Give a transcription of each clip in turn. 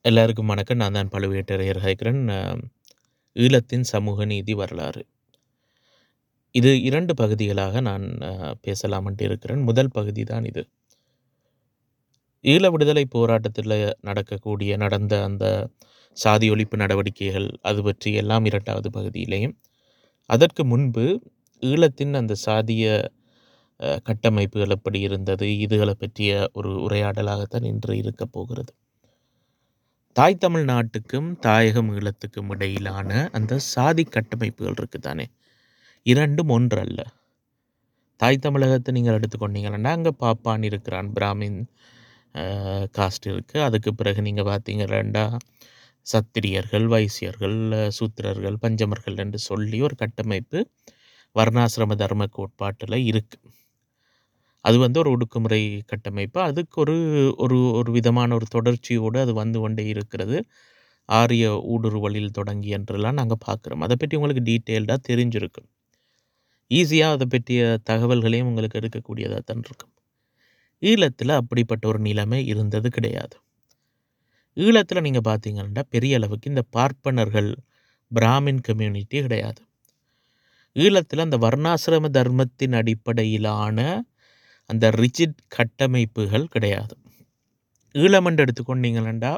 எல்லாருக்கும் வணக்கம். நான் தான் பழுவேட்டரையர் ஹரிஹரன். அ ஈழத்தின் சமூக நீதி வரலாறு. இது 2 பகுதிகளாக நான் அ பேசலாம்ன்ட்டு இருக்கிறேன். முதல் பகுதி தான் இது. ஈழ விடுதலை போராட்டத்தில நடக்கக்கூடிய நடந்த அந்த சாதி ஒழிப்பு நடவடிக்கைகள், அது பற்றி எல்லாம் 2வது பகுதியிலேயும், அதற்கு முன்பு ஈழத்தின் அந்த சாதிய அ கட்டமைப்புகள் எப்படி இருந்தது, இதுகள பற்றிய ஒரு உரையாடலாகத்தான் இன்று இருக்கப் போகிறது. தாய் தமிழ் நாட்டுக்கும், தாயகம் ஈழத்துக்கும் இடையிலான அந்த சாதி கட்டமைப்புகள் இருக்கு தானே, 2ம் ஒன்றல்ல. தாய் தமிழகத்த நீங்கள் எடுத்துக்கொண்டீங்கன்னா, அங்க பாப்பான் இருக்கிறான். பிராமின் அ காஸ்ட் இருக்கு. அதுக்கு பிறகு நீங்க பார்த்தீங்கன்னா, சத்திரியர்கள், வைசியர்கள், சூத்திரர்கள், பஞ்சமர்கள் என்று சொல்லி ஒரு கட்டமைப்பு வர்ணாசிரம தர்ம கோட்பாட்டுல இருக்கு. அது வந்து ஒரு ஒடுக்குமுறை கட்டமைப்பு. அதுக்கு ஒரு ஒரு ஒரு விதமான ஒரு தொடர்ச்சியோடு அது வந்து கொண்டே இருக்கிறது. ஆரிய ஊடுருவலில் தொடங்கி என்றெல்லாம் நாங்க பார்க்கிறோம். அத பற்றி உங்களுக்கு டீட்டெயில்டா தெரிஞ்சிருக்கும். ஈஸியா அத பற்றிய தகவல்களையும் உங்களுக்கு எடுக்கக்கூடியதா தான் இருக்கும். ஈழத்தில அப்படிப்பட்ட ஒரு நிலைமை இருந்தது கிடையாது. ஈழத்தில நீங்க பார்த்தீங்கன்னா, பெரிய அளவுக்கு இந்த பார்ப்பனர்கள், பிராமின் கம்யூனிட்டி கிடையாது. ஈழத்தில அந்த வர்ணாசிரம தர்மத்தின் அடிப்படையிலான அந்த ரிஜிட் கட்டமைப்புகள் கிடையாது. ஈழம் என்று எடுத்துக்கொண்டீங்கன்னா,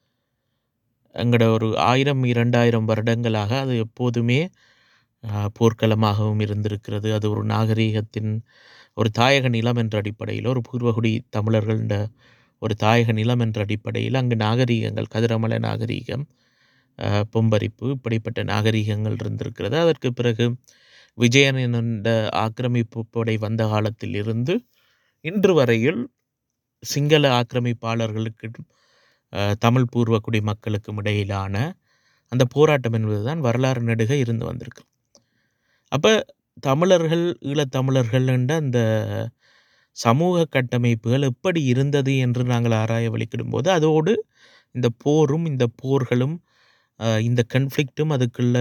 எங்கட ஒரு 1000, 2000 வருடங்களாக அது எப்போதுமே அ போர்க்களமாகவும் இருந்திருக்கிறது. அது ஒரு நாகரீகத்தின் ஒரு தாயக நிலம் என்ற அடிப்படையில, ஒரு பூர்வகுடி தமிழர்கள்ட ஒரு தாயக நிலம் என்ற அடிப்படையில, அங்கு நாகரீகங்கள், கதிரமல நாகரீகம், அ பொம்பரிப்பு இப்படிப்பட்ட நாகரீகங்கள் இருந்திருக்கிறது. அதற்கு பிறகு விஜயனினுண்ட ஆக்கிரமிப்பு படை வந்த காலத்திலிருந்து, இன்று வரையில் சிங்கள ஆக்கிரமிப்பாளர்களுக்கும், அ தமிழ் பூர்வகுடி மக்களுக்கும் இடையிலான அந்த போராட்டம் என்பதுதான் வரலாறு நெடுக இருந்து வந்திருக்கு. அப்ப தமிழர்கள், ஈழத்தமிழர்கள் என்ற அந்த சமூக கட்டமைப்புகள் எப்படி இருந்தது என்று நாங்கள் ஆராய வழிக்கிடும்போது, அதோடு இந்த போரும், இந்த போர்களும், அ இந்த கான்ஃப்ளிக்ட்டும் அதுக்குள்ள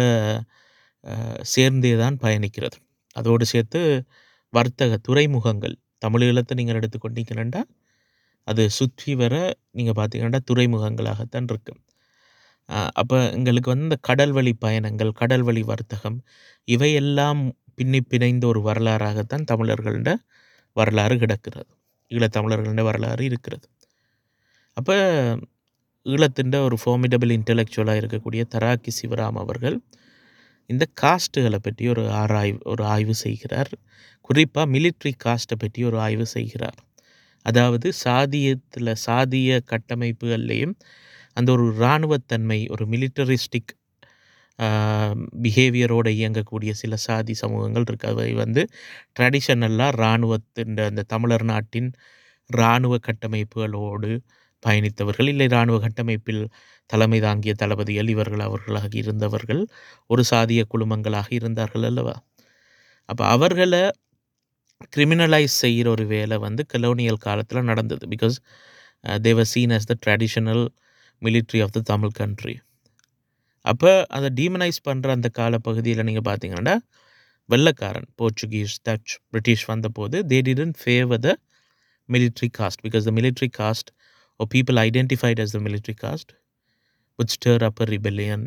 அ சேர்ந்தே தான் பயணிக்கிறது. அதோடு சேர்த்து வர்த்தக துறைமுகங்கள், தமிழீழத்த நீங்கள் எடுத்துக்கொண்டீங்கன்னா, அது சுற்றி வர நீங்க பார்த்தீங்கன்னா, துறைமுகங்களாகத்தான் இருக்கு. அ அப்ப எங்களுக்கு வந்து இந்த கடல் வழி பயணங்கள், கடல் வழி வர்த்தகம் இவையெல்லாம் பின்னி பிணைந்த ஒரு வரலாறாகத்தான் தமிழர்கள்ட வரலாறு கிடக்கிறது. ஈழத்தமிழர்கள்ட வரலாறு இருக்கிறது. அப்ப ஈழத்தின்ட ஒரு ஃபார்மிடபிள் இன்டலெக்சுவலா இருக்கக்கூடிய தராக்கி சிவராம் அவர்கள், இந்த காஸ்ட்டுகள பற்றி ஒரு ஆராய்வு ஒரு ஆய்வு செய்கிறார். குறிப்பா மிலிட்டரி காஸ்ட்ட பற்றி ஒரு ஆய்வு செய்கிறார். அதாவது சாதியத்தில சாதிய கட்டமைப்புகள்லயும் அந்த ஒரு இராணுவத்தன்மை, ஒரு மிலிட்டரிஸ்டிக் அ பிஹேவியரோட இயங்கக்கூடிய சில சாதி சமூகங்கள் இருக்கு. அவை வந்து ட்ரடிஷனலா இராணுவத்தின்ட அந்த தமிழர் நாட்டின் இராணுவ கட்டமைப்புகளோடு பயணித்தவர்கள், இல்லை இராணுவ கட்டமைப்பில் தலைமை தாங்கிய தளபதிகள் இவர்கள் அவர்களாக இருந்தவர்கள், ஒரு சாதிய குழுமங்களாக இருந்தார்கள் அல்லவா? அப்ப அவர்கள கிரிமினலைஸ் செய்ற ஒரு வேலை வந்து கொலோனியல் காலத்தில நடந்தது. Because uh they were seen as the traditional military of the Tamil country. அப்ப அத டீமனைஸ் பண்ற அந்த காலப்பகுதியில நீங்க பார்த்தீங்கன்னா, வெள்ளைக்காரன், போர்ச்சுகீஸ், டச், பிரிட்டிஷ் வந்தபோது they didn't favour the military caste. Because the military caste are people identified as the military caste would stir up a rebellion,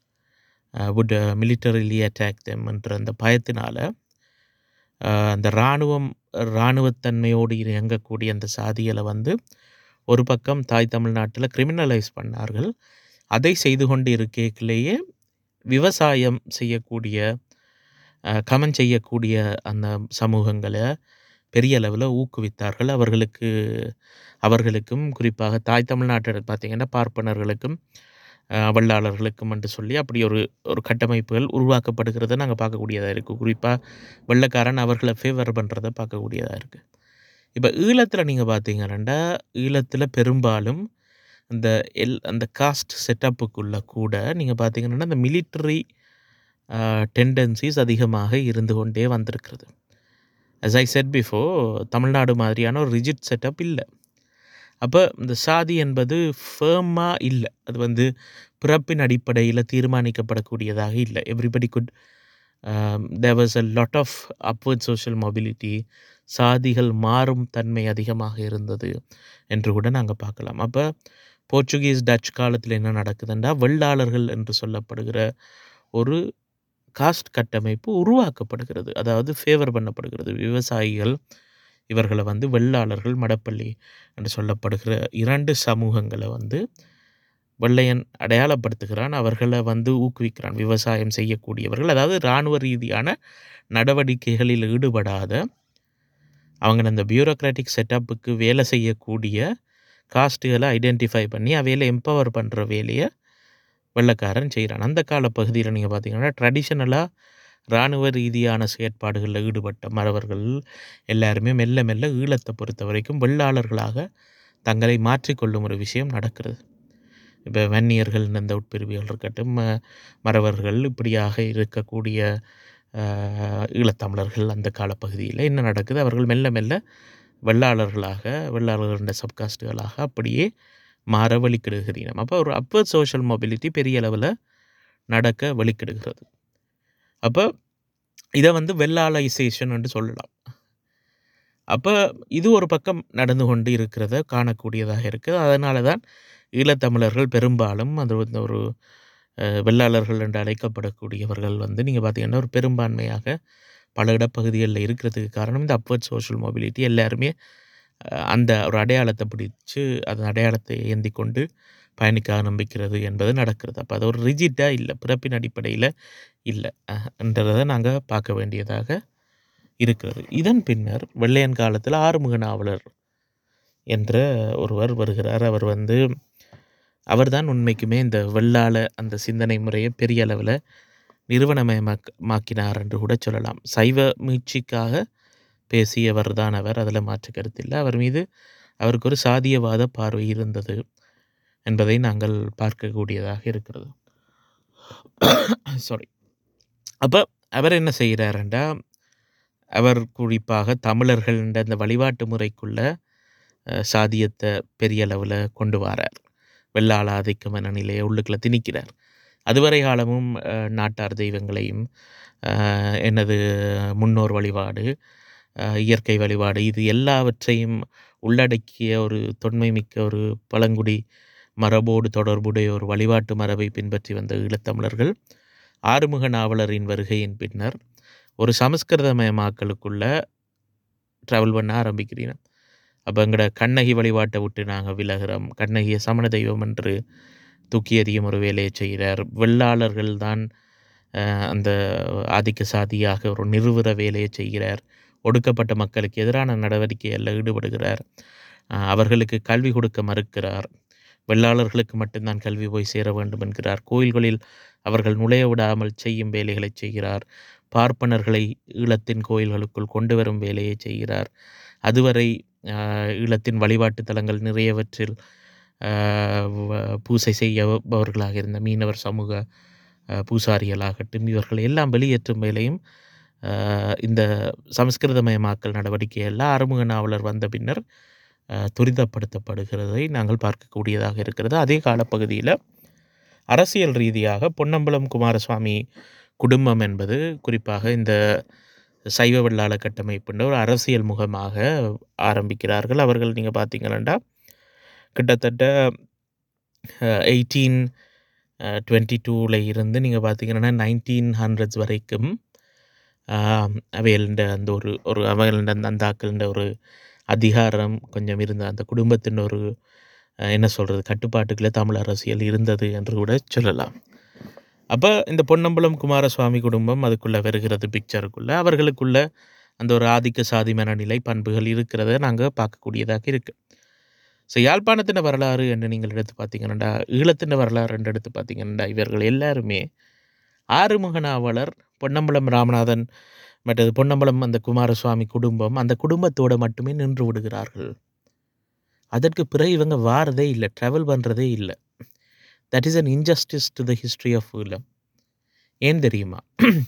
uh would militarily attack them என்ற அந்த பயத்தினால, அ அந்த இராணுவம் இராணுவத்தன்மையோடு இயங்கக்கூடிய அந்த சாதிகள வந்து ஒரு பக்கம் தாய் தமிழ்நாட்டில கிரிமினலைஸ் பண்ணார்கள். அதை செய்து கொண்டு இருக்கைக்குள்ளேயே விவசாயம் செய்யக்கூடிய, அ கமன் செய்யக்கூடிய அந்த சமூகங்கள பெரிய அளவில ஊக்குவித்தார்கள். அவர்களுக்கு அவர்களுக்கும் குறிப்பாக தாய் தமிழ்நாட்ட பார்த்தீங்கன்னா, பார்ப்பனர்களுக்கும், அ வெள்ளாளர்களுக்கும் என்று சொல்லி அப்படி ஒரு ஒரு கட்டமைப்புகள் உருவாக்கப்படுகிறத நாங்க பார்க்கக்கூடியதா இருக்கு. குறிப்பா வெள்ளைக்காரன் அவர்கள ஃபேவர் பண்றத பார்க்கக்கூடியதா இருக்கு. இப்ப ஈழத்தில நீங்க பார்த்தீங்கன்னா, ஈழத்தில பெரும்பாலும் அந்த எல் அந்த காஸ்ட் செட்டப்புக்குள்ள கூட நீங்க பார்த்தீங்கன்னா, இந்த மிலிட்டரி அ டெண்டன்சிஸ் அதிகமாக இருந்து கொண்டே வந்திருக்கிறது. As I said before Tamil Nadu மாதிரியான ஒரு ரிஜிட் செட்டப் இல்ல. அப்ப இந்த சாதி என்பது ஃபர்மா இல்ல. அது வந்து பிறப்பின் அடிப்படையில தீர்மானிக்கப்படக்கூடியதாக இல்ல. Everybody good uh there was a lot of upward social mobility. சாதிகள் மாறும் தன்மை அதிகமாக இருந்தது என்று கூட நாங்க பார்க்கலாம். அப்ப போர்ச்சுகீஸ் டச் காலத்தில் என்ன நடக்குதுன்னா வெள்ளாளர்கள் என்று சொல்லப்படுகிற ஒரு காஸ்ட் கட்டமைப்பு உருவாக்கப்படுகிறது அதாவது ஃபேவர் பண்ணப்படுகிறது விவசாயிகள் இவர்களை வந்து வெள்ளாளர்கள் மடப்பள்ளி என்று சொல்லப்படுகிற இரண்டு சமூகங்களை வந்து வெள்ளையன் அடையாளப்படுத்துகிறான் அவர்களை வந்து ஊக்குவிக்கிறான் விவசாயம் செய்யக்கூடியவர்கள் அதாவது இராணுவ ரீதியான நடவடிக்கைகளில் ஈடுபடாத அவங்க அந்த பியூரோக்ராட்டிக் செட்டப்புக்கு வேலை செய்யக்கூடிய காஸ்ட்டுகளை ஐடென்டிஃபை பண்ணி அவையில் எம்பவர் பண்ணுற வேலையை வெள்ளைக்காரன் செய்கிறான் அந்த கால பகுதியில் நீங்கள் பார்த்தீங்கன்னா ட்ரெடிஷ்னலாக இராணுவ ரீதியான செயற்பாடுகளில் ஈடுபட்ட மறவர்கள் எல்லாருமே மெல்ல மெல்ல ஈழத்தை பொறுத்த வரைக்கும் வெள்ளாளர்களாக தங்களை மாற்றிக்கொள்ளும் ஒரு விஷயம் நடக்கிறது இப்போ வன்னியர்கள் இந்த உட்பிரிவுகள் இருக்கட்டும் ம- மறவர்கள் இப்படியாக இருக்கக்கூடிய ஆஹ், ஈழத்தமிழர்கள் அந்த காலப்பகுதியில் என்ன நடக்குது அவர்கள் மெல்ல மெல்ல வெள்ளாளர்களாக வெள்ளாளர்கள் சப்காஸ்டுகளாக அப்படியே மாற வழிக்கிடுகிறீனம் அப்போ ஒரு அப்பர் சோஷியல் மொபிலிட்டி பெரிய அளவில் நடக்க வழிக்கிடுகிறது அப்போ இதை வந்து வெள்ளாளைசேஷன் என்று சொல்லலாம் அப்போ இது ஒரு பக்கம் நடந்து கொண்டு இருக்கிறத காணக்கூடியதாக இருக்குது அதனால தான் ஈழத்தமிழர்கள் பெரும்பாலும் அது வந்து ஒரு அஹ், வெள்ளாளர்கள் என்று அழைக்கப்படக்கூடியவர்கள் வந்து நீங்கள் பார்த்தீங்கன்னா ஒரு பெரும்பான்மையாக பல இடப்பகுதிகளில் இருக்கிறதுக்கு காரணம் இந்த அப்வர்ட் சோஷியல் மொபிலிட்டி எல்லாருமே அஹ், அந்த ஒரு அடையாளத்தை பிடிச்சு அந்த அடையாளத்தை ஏந்தி கொண்டு பயணிக்க ஆரம்பிக்கிறது என்பது நடக்கிறது அப்போ அது ஒரு ரிஜிட்டாக இல்லை பிறப்பின் அடிப்படையில் இல்லை என்றதை நாங்கள் பார்க்க வேண்டியதாக இருக்கிறது இதன் பின்னர் வெள்ளையன் காலத்தில் ஆறுமுக நாவலர் என்ற ஒருவர் வருகிறார் அவர் வந்து அவர்தான் உண்மைக்குமே இந்த வெள்ளாள அந்த சிந்தனை முறையை பெரிய அளவில் நிறுவனமயமாக்கினார் என்று கூட சொல்லலாம் சைவ மீட்சிக்காக பேசியவர் தான் அவர் அதில் மாற்று கருத்தில்லை அவர் மீது அவருக்கு ஒரு சாதியவாத பார்வை இருந்தது என்பதை நாங்கள் பார்க்கக்கூடியதாக இருக்கிறது சாரி அப்போ அவர் என்ன செய்கிறாருண்டா அவர் குறிப்பாக தமிழர்கள் அந்த வழிபாட்டு முறைக்குள்ள அஹ், சாதியத்தை பெரிய அளவில் கொண்டு வரார் வெள்ளாள ஆதிக்க மனநிலையை உள்ளுக்குள்ள திணிக்கிறார் அதுவரை காலமும் அஹ், நாட்டார் தெய்வங்களையும் அஹ், எனது முன்னோர் வழிபாடு அஹ், இயற்கை வழிபாடு இது எல்லாவற்றையும் உள்ளடக்கிய ஒரு தொன்மை மிக்க ஒரு பழங்குடி மரபோடு தொடர்புடைய ஒரு வழிபாட்டு மரபை பின்பற்றி வந்த ஈழத்தமிழர்கள் ஆறுமுக நாவலரின் வருகையின் பின்னர் ஒரு சமஸ்கிருதமயமாக்கலுக்குள்ள ட்ராவல் பண்ண ஆரம்பிக்கிறீங்க அப்போ எங்களோட கண்ணகி வழிபாட்டை விட்டு நாங்கள் விலகிறோம் கண்ணகியை சமண தெய்வம் என்று தூக்கி எறியும் ஒரு வேலையை செய்கிறார் வெள்ளாளர்கள் தான் அஹ், அந்த ஆதிக்க சாதியாக ஒரு நிறுவுற வேலையை செய்கிறார் ஒடுக்கப்பட்ட மக்களுக்கு எதிரான நடவடிக்கைகளில் ஈடுபடுகிறார் அஹ், அவர்களுக்கு கல்வி கொடுக்க மறுக்கிறார் வெள்ளாளர்களுக்கு மட்டும்தான் கல்வி போய் சேர வேண்டும் என்கிறார் கோயில்களில் அவர்கள் நுழைய விடாமல் செய்யும் வேலைகளை செய்கிறார் பார்ப்பனர்களை ஈழத்தின் கோயில்களுக்குள் கொண்டு வரும் வேலையை செய்கிறார் அதுவரை ஆஹ், ஈழத்தின் வழிபாட்டு தலங்கள் நிறையவற்றில் ஆஹ், வ- பூசை செய்யபவர்களாக இருந்த மீனவர் சமூக ஆஹ், பூசாரிகளாகட்டும் இவர்கள் எல்லாம் வெளியேற்றும் வேலையும் ஆஹ், இந்த சமஸ்கிருதமயமாக்கல் நடவடிக்கை எல்லாம் ஆறுமுக நாவலர் வந்த பின்னர் ஆஹ், துரிதப்படுத்தப்படுகிறதை நாங்கள் பார்க்கக்கூடியதாக இருக்கிறது அதே காலப்பகுதியில் அரசியல் ரீதியாக பொன்னம்பலம் குமாரசுவாமி குடும்பம் என்பது குறிப்பாக இந்த சைவ வெள்ளாள கட்டமைப்புன்ற ஒரு அரசியல் முகமாக ஆரம்பிக்கிறார்கள் அவர்கள் நீங்கள் பார்த்தீங்கன்னா கிட்டத்தட்ட எயிட்டீன் டுவெண்ட்டி டூவில் இருந்து நீங்கள் பார்த்தீங்கன்னா நைன்டீன் ஹண்ட்ரட்ஸ் வரைக்கும் அவையல்ட அந்த ஒரு ஒரு அவையல்ட அந்த அந்தாக்கள்ன்ற ஒரு அதிகாரம் கொஞ்சம் இருந்த அந்த குடும்பத்தின் ஒரு அஹ், என்ன சொல்கிறது கட்டுப்பாட்டுக்குள்ளே தமிழ் அரசியல் இருந்தது என்று கூட சொல்லலாம் அப்போ இந்த பொன்னம்பலம் குமாரசுவாமி குடும்பம் அதுக்குள்ளே வருகிறது பிக்சருக்குள்ளே அவர்களுக்குள்ள அந்த ஒரு ஆதிக்க சாதி மனநிலை பண்புகள் இருக்கிறத நாங்கள் பார்க்கக்கூடியதாக இருக்குது ஸோ யாழ்ப்பாணத்தின் வரலாறு என்று நீங்கள் எடுத்து பார்த்தீங்கன்னா ஈழத்தின் வரலாறு என்று எடுத்து பார்த்தீங்கன்னா இவர்கள் எல்லாருமே ஆறுமுக நாவலர் பொன்னம்பலம் ராமநாதன் மற்றது பொன்னம்பலம் அந்த குமாரசுவாமி குடும்பம் அந்த குடும்பத்தோடு மட்டுமே நின்று விடுகிறார்கள் அதற்கு பிறகு இவங்க வாரதே இல்லை ட்ராவல் பண்ணுறதே இல்லை that is an injustice to the history of Eelam ஏன் தெரியுமா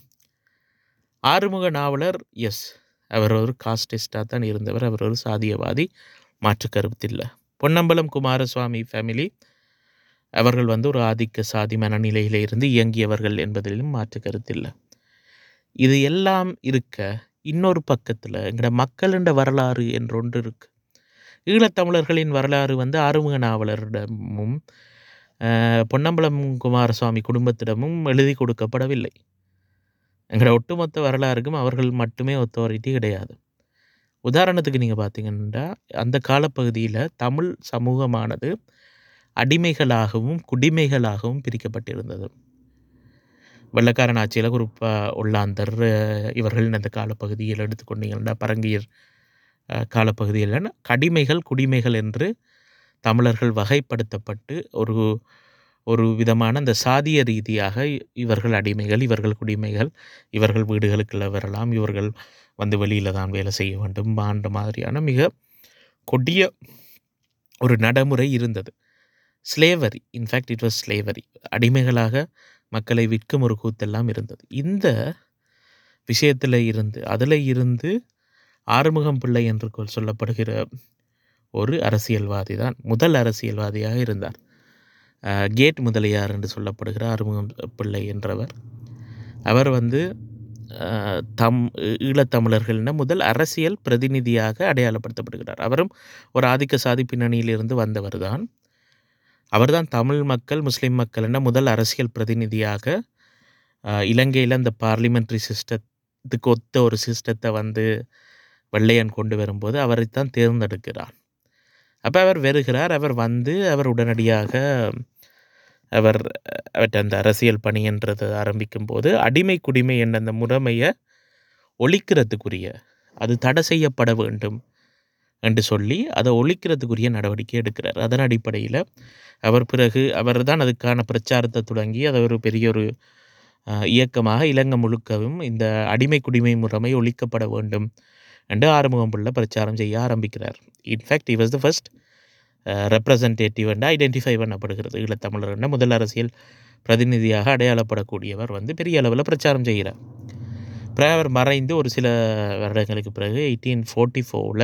ஆறுமுக நாவலர் எஸ் அவர் ஒரு காஸ்டிஸ்டாக தான் இருந்தவர் அவர் ஒரு சாதியவாதி மாற்று கருத்தில்லை பொன்னம்பலம் குமாரசுவாமி ஃபேமிலி அவர்கள் வந்து ஒரு ஆதிக்க சாதி மனநிலையில இருந்து இயங்கியவர்கள் என்பதிலும் மாற்று கருத்தில்லை இது எல்லாம் இருக்க இன்னொரு பக்கத்தில் எங்களோட மக்களின் வரலாறு என்ற ஒன்று இருக்கு ஈழத்தமிழர்களின் வரலாறு வந்து ஆறுமுக நாவலரிடமும் அஹ், பொன்னம்பலம் குமாரசுவாமி குடும்பத்திடமும் எழுதி கொடுக்கப்படவில்லை எங்களோட ஒட்டுமொத்த வரலாறுக்கும் அவர்கள் மட்டுமே ஒத்தாரிட்டி கிடையாது உதாரணத்துக்கு நீங்கள் பார்த்தீங்கன்னா அந்த காலப்பகுதியில் தமிழ் சமூகமானது அடிமைகளாகவும் குடிமைகளாகவும் பிரிக்கப்பட்டிருந்தது வெள்ளக்காரன் ஆட்சியில் குறிப்பாக ஒல்லாந்தர் அஹ், இவர்கள் இந்த காலப்பகுதியில் எடுத்துக்கொண்டீங்கன்னா பரங்கியர் அஹ், காலப்பகுதியில் கடிமைகள் குடிமைகள் என்று தமிழர்கள் வகைப்படுத்தப்பட்டு ஒரு ஒரு விதமான அந்த சாதிய ரீதியாக இவர்கள் அடிமைகள் இவர்கள் குடிமைகள் இவர்கள் வீடுகளுக்குள்ள வரலாம் இவர்கள் வந்து வெளியில் தான் வேலை செய்ய வேண்டும் ஆண்ட மாதிரியான மிக கொடிய ஒரு நடைமுறை இருந்தது slavery in fact it was slavery அடிமைகளாக மக்களை விற்கும் ஒரு கூத்தெல்லாம் இருந்தது இந்த விஷயத்தில் இருந்து அதில் இருந்து ஆறுமுகம் பிள்ளை என்று கொல் சொல்லப்படுகிற ஒரு அரசியல்வாதி தான் முதல் அரசியல்வாதியாக இருந்தார் அஹ், கேட் முதலியார் என்று சொல்லப்படுகிற ஆறுமுகம் பிள்ளை என்றவர் அவர் வந்து அஹ், தம் ஈழத்தமிழர்களின முதல் அரசியல் பிரதிநிதியாக அடையாளப்படுத்தப்படுகிறார் அவரும் ஒரு ஆதிக்க சாதி பின்னணியிலிருந்து வந்தவர் தான் அவர்தான் தமிழ் மக்கள் முஸ்லீம் மக்கள் என முதல் அரசியல் பிரதிநிதியாக இலங்கையில் அந்த பார்லிமெண்ட்ரி சிஸ்டத்துக்கு ஒத்த ஒரு சிஸ்டத்தை வந்து வெள்ளையன் கொண்டு வரும்போது அவரைத்தான் தேர்ந்தெடுக்கிறார் அப்போ அவர் வருகிறார் அவர் வந்து அவர் உடனடியாக அவர் அவற்றை அந்த அரசியல் பணி என்றதை ஆரம்பிக்கும் போது அடிமை குடிமை என்ற அந்த முறைமையை ஒழிக்கிறதுக்குரிய அது தடை செய்யப்பட வேண்டும் என்று சொல்லி அதை ஒழிக்கிறதுக்குரிய நடவடிக்கை எடுக்கிறார் அதன் அடிப்படையில் அவர் பிறகு அவர் தான் அதுக்கான பிரச்சாரத்தை தொடங்கி அதை ஒரு பெரிய ஒரு அஹ், இயக்கமாக இலங்கை முழுக்கவும் இந்த அடிமை குடிமை முறைமை ஒழிக்கப்பட வேண்டும் என்று ஆறுமுகம் பிள்ளை பிரச்சாரம் செய்ய ஆரம்பிக்கிறார் in fact he was the first representative என்று ஐடென்டிஃபை பண்ணப்படுகிறது ஈழத்தமிழர் என்ற முதல் அரசியல் பிரதிநிதியாக அடையாளப்படக்கூடியவர் வந்து பெரிய அளவில் பிரச்சாரம் செய்கிறார் பிறகு அவர் மறைந்து ஒரு சில வருடங்களுக்கு பிறகு எயிட்டீன் ஃபோர்ட்டி ஃபோரில்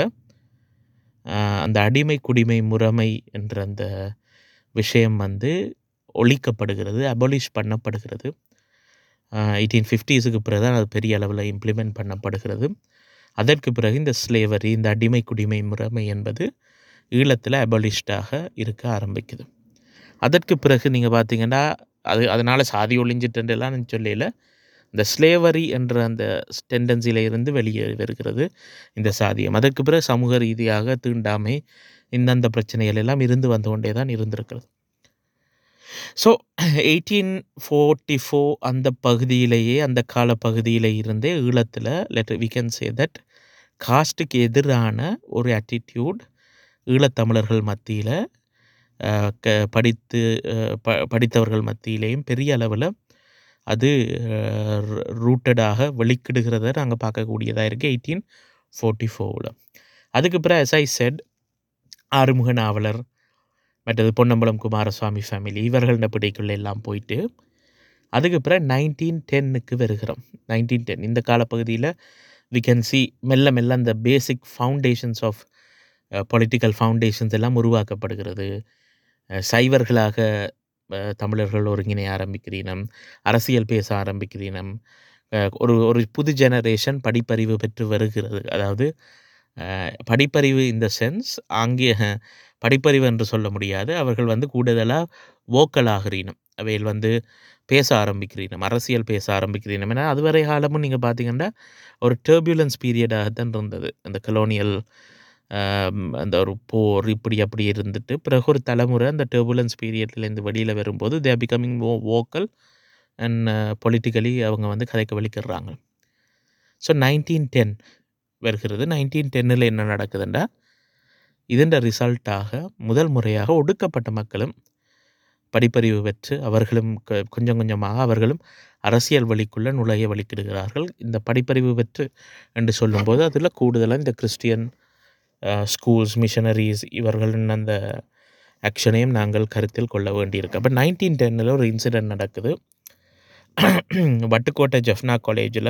அந்த அடிமை குடிமை முறைமை என்ற அந்த விஷயம் வந்து ஒழிக்கப்படுகிறது அபாலிஷ் பண்ணப்படுகிறது எயிட்டீன் ஃபிஃப்டிஸுக்கு பிறகு தான் அது பெரிய அளவில் இம்ப்ளிமெண்ட் பண்ணப்படுகிறது அதற்கு பிறகு இந்த ஸ்லேவரி இந்த அடிமை குடிமை முறைமை என்பது ஈழத்தில் அபாலிஷ்டாக இருக்க ஆரம்பிக்குது அதற்கு பிறகு நீங்கள் பார்த்தீங்கன்னா அது அதனால் சாதி ஒழிஞ்சிட்டுலாம் சொல்லல இந்த ஸ்லேவரி என்ற அந்த டெண்டன்சியில் இருந்து வெளியே வருகிறது இந்த சாதியம் அதற்கு பிறகு சமூக ரீதியாக தீண்டாமை இந்தந்த பிரச்சனைகள் எல்லாம் இருந்து வந்து கொண்டே தான் இருந்திருக்கிறது ஸோ எயிட்டீன் ஃபோர்ட்டி ஃபோர் அந்த பகுதியிலேயே அந்த கால பகுதியில் இருந்தே ஈழத்தில் let we can say that காஸ்ட்டுக்கு எதிரான ஒரு attitude ஈழத்தமிழர்கள் மத்தியில் க படித்து அஹ், ப படித்தவர்கள் மத்தியிலேயும் பெரிய அளவில் அது ரூட்டடாக வெளிக்கிடுகிறத நாங்கள் பார்க்கக்கூடியதாக இருக்குது எயிட்டீன் ஃபோர்ட்டி ஃபோரில் அதுக்கு பிறகு எஸ் ஐ செட் ஆறுமுக நாவலர் மற்றது பொன்னம்பலம் குமாரசுவாமி ஃபேமிலி இவர்கள பிடிக்குள்ள எல்லாம் போயிட்டு அதுக்கு பிறகு நைன்டீன் டென்னுக்கு வருகிறோம் நைன்டீன் டென் இந்த காலப்பகுதியில் வி கேன் சி மெல்ல மெல்ல அந்த basic foundations of political foundations எல்லாம் உருவாக்கப்படுகிறது அஹ், சைவர்களாக அஹ், தமிழர்கள் ஒருங்கிணைய ஆரம்பிக்கிறீனம் அரசியல் பேச ஆரம்பிக்கிறீனம் அஹ், ஒரு ஒரு புது ஜெனரேஷன் படிப்பறிவு பெற்று வருகிறது அதாவது அஹ், படிப்பறிவு இந்த சென்ஸ் ஆங்கிய படிப்பறிவு என்று சொல்ல முடியாது அவர்கள் வந்து கூடுதலாக வோக்கல் ஆகிறீனம் அவையில் வந்து பேச ஆரம்பிக்கிறீனம் அரசியல் பேச ஆரம்பிக்கிறீனம் ஏன்னா அதுவரை காலமும் நீங்கள் பார்த்தீங்கன்னா ஒரு டர்பியூலன்ஸ் பீரியடாக தான் இருந்தது அந்த கலோனியல் அந்த ஒரு போர் இப்படி அப்படி இருந்துட்டு பிறகு ஒரு தலைமுறை அந்த டர்புலன்ஸ் பீரியட்லேருந்து வெளியில் வரும்போது they becoming more vocal and politically அவங்க வந்து கதைக்க வலிக்கிறாங்க ஸோ நைன்டீன் டென் வருகிறது நைன்டீன் டென்னில் என்ன நடக்குதுண்டா இதன் ரிசல்ட்டாக முதல் முறையாக ஒடுக்கப்பட்ட மக்களும் படிப்பறிவு பெற்று அவர்களும் க- கொஞ்சம் கொஞ்சமாக அவர்களும் அரசியல் வழிக்குள்ளே நுழைய வழிக்கிடுகிறார்கள் இந்த படிப்பறிவு பெற்று என்று சொல்லும்போது அதில் கூடுதலாக இந்த கிறிஸ்டியன் ஸ்கூல்ஸ் மிஷனரிஸ் இவர்களின் அந்த ஆக்ஷனையும் நாங்கள் கருத்தில் கொள்ள வேண்டியிருக்கு அப்போ நைன்டீன் டென்னில் ஒரு இன்சிடென்ட் நடக்குது வட்டுக்கோட்டை ஜெஃப்னா காலேஜில்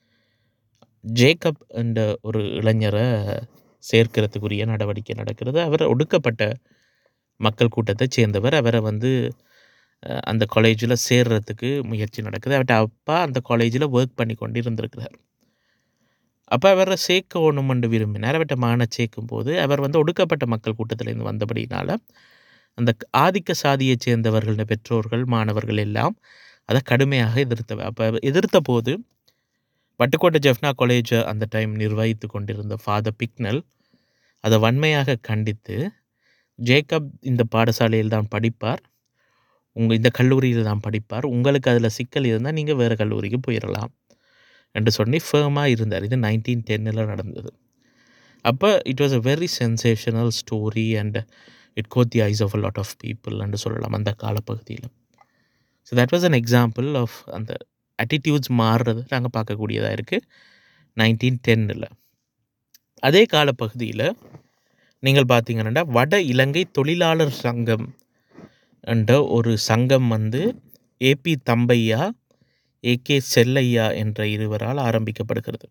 ஜேக்கப் என்ற ஒரு இளைஞரை சேர்க்கிறதுக்குரிய நடவடிக்கை நடக்கிறது அவர் ஒடுக்கப்பட்ட மக்கள் கூட்டத்தை சேர்ந்தவர் அவரை வந்து அஹ், அந்த காலேஜில் சேர்றதுக்கு முயற்சி நடக்குது அவர்கிட்ட அப்பா அந்த காலேஜில் ஒர்க் பண்ணி கொண்டு இருந்திருக்கிறார் அப்போ அவரை சேர்க்கணும் என்று விரும்பினார் அவர்கிட்ட மகனை சேர்க்கும் போது அவர் வந்து ஒடுக்கப்பட்ட மக்கள் கூட்டத்திலேருந்து வந்தபடினால அந்த ஆதிக்க சாதியைச் சேர்ந்தவர்கள பெற்றோர்கள் மாணவர்கள் எல்லாம் அதை கடுமையாக எதிர்த்தவர் அப்போ எதிர்த்த போது வட்டுக்கோட்டை ஜெஃப்னா காலேஜை அந்த டைம் நிர்வகித்து கொண்டிருந்த ஃபாதர் பிக்னல் அதை வன்மையாக கண்டித்து ஜேக்கப் இந்த பாடசாலையில் தான் படிப்பார் உங்கள் இந்த கல்லூரியில் தான் படிப்பார் உங்களுக்கு அதில் சிக்கல் இருந்தால் நீங்கள் வேறு கல்லூரிக்கு போயிடலாம் என்று சொல்லி ஃபேமாக இருந்தார் இது நைன்டீன் டென்னில் நடந்தது அப்போ it was a very sensational story and it caught the eyes of a lot of people என்று சொல்லலாம் அந்த காலப்பகுதியில் so that was an example of அந்த அட்டிடியூட்ஸ் மாறுறது நாங்கள் பார்க்கக்கூடியதாக இருக்குது நைன்டீன் டென்னில் அதே காலப்பகுதியில் நீங்கள் பார்த்தீங்கன்னா வட இலங்கை தொழிலாளர் சங்கம் என்ற ஒரு சங்கம் வந்து ஏபி தம்பையா ஏகே செல்லையா என்ற இருவரால் ஆரம்பிக்கப்படுகிறது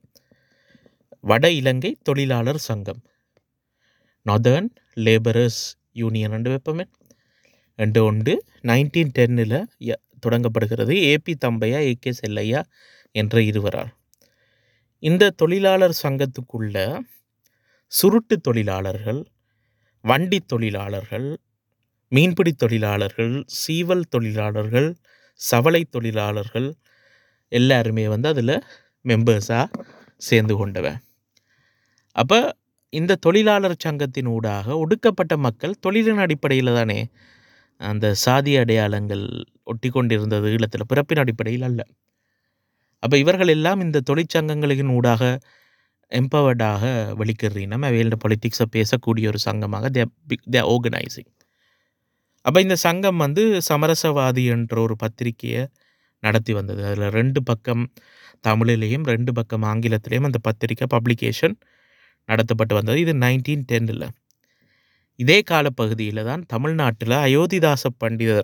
வட இலங்கை தொழிலாளர் சங்கம் நார்தர்ன் லேபரர்ஸ் யூனியன் என்று வைப்போமே ரெண்டு ஒன்று நைன்டீன் டென்னில் தொடங்கப்படுகிறது ஏபி தம்பையா ஏகே செல்லையா என்ற இருவரால் இந்த தொழிலாளர் சங்கத்துக்குள்ள சுருட்டு தொழிலாளர்கள் வண்டி தொழிலாளர்கள் மீன்பிடி தொழிலாளர்கள் சீவல் தொழிலாளர்கள் சவலை தொழிலாளர்கள் எல்லாருமே வந்து அதில் மெம்பர்ஸாக சேர்ந்து கொண்டவன் அப்போ இந்த தொழிலாளர் சங்கத்தின் ஊடாக ஒடுக்கப்பட்ட மக்கள் தொழிலின் அடிப்படையில் தானே அந்த சாதி அடையாளங்கள் ஒட்டி கொண்டிருந்தது ஈழத்தில் பிறப்பின் அடிப்படையில் அல்ல அப்போ இவர்கள் எல்லாம் இந்த தொழிற்சங்கங்களின் ஊடாக எம்பவர்டாக வெளிக்கிறீனம் அவையோட பொலிட்டிக்ஸை பேசக்கூடிய ஒரு சங்கமாக தே தே ஆர்கனைசிங் அப்போ இந்த சங்கம் வந்து சமரசவாதி என்ற ஒரு பத்திரிகையை நடத்தி வந்தது அதில் ரெண்டு பக்கம் தமிழிலையும் ரெண்டு பக்கம் ஆங்கிலத்திலையும் அந்த பத்திரிக்கை பப்ளிகேஷன் நடத்தப்பட்டு வந்தது இது நைன்டீன் டென்னில் இதே காலப்பகுதியில் தான் தமிழ்நாட்டில் அயோத்திதாச பண்டிதர்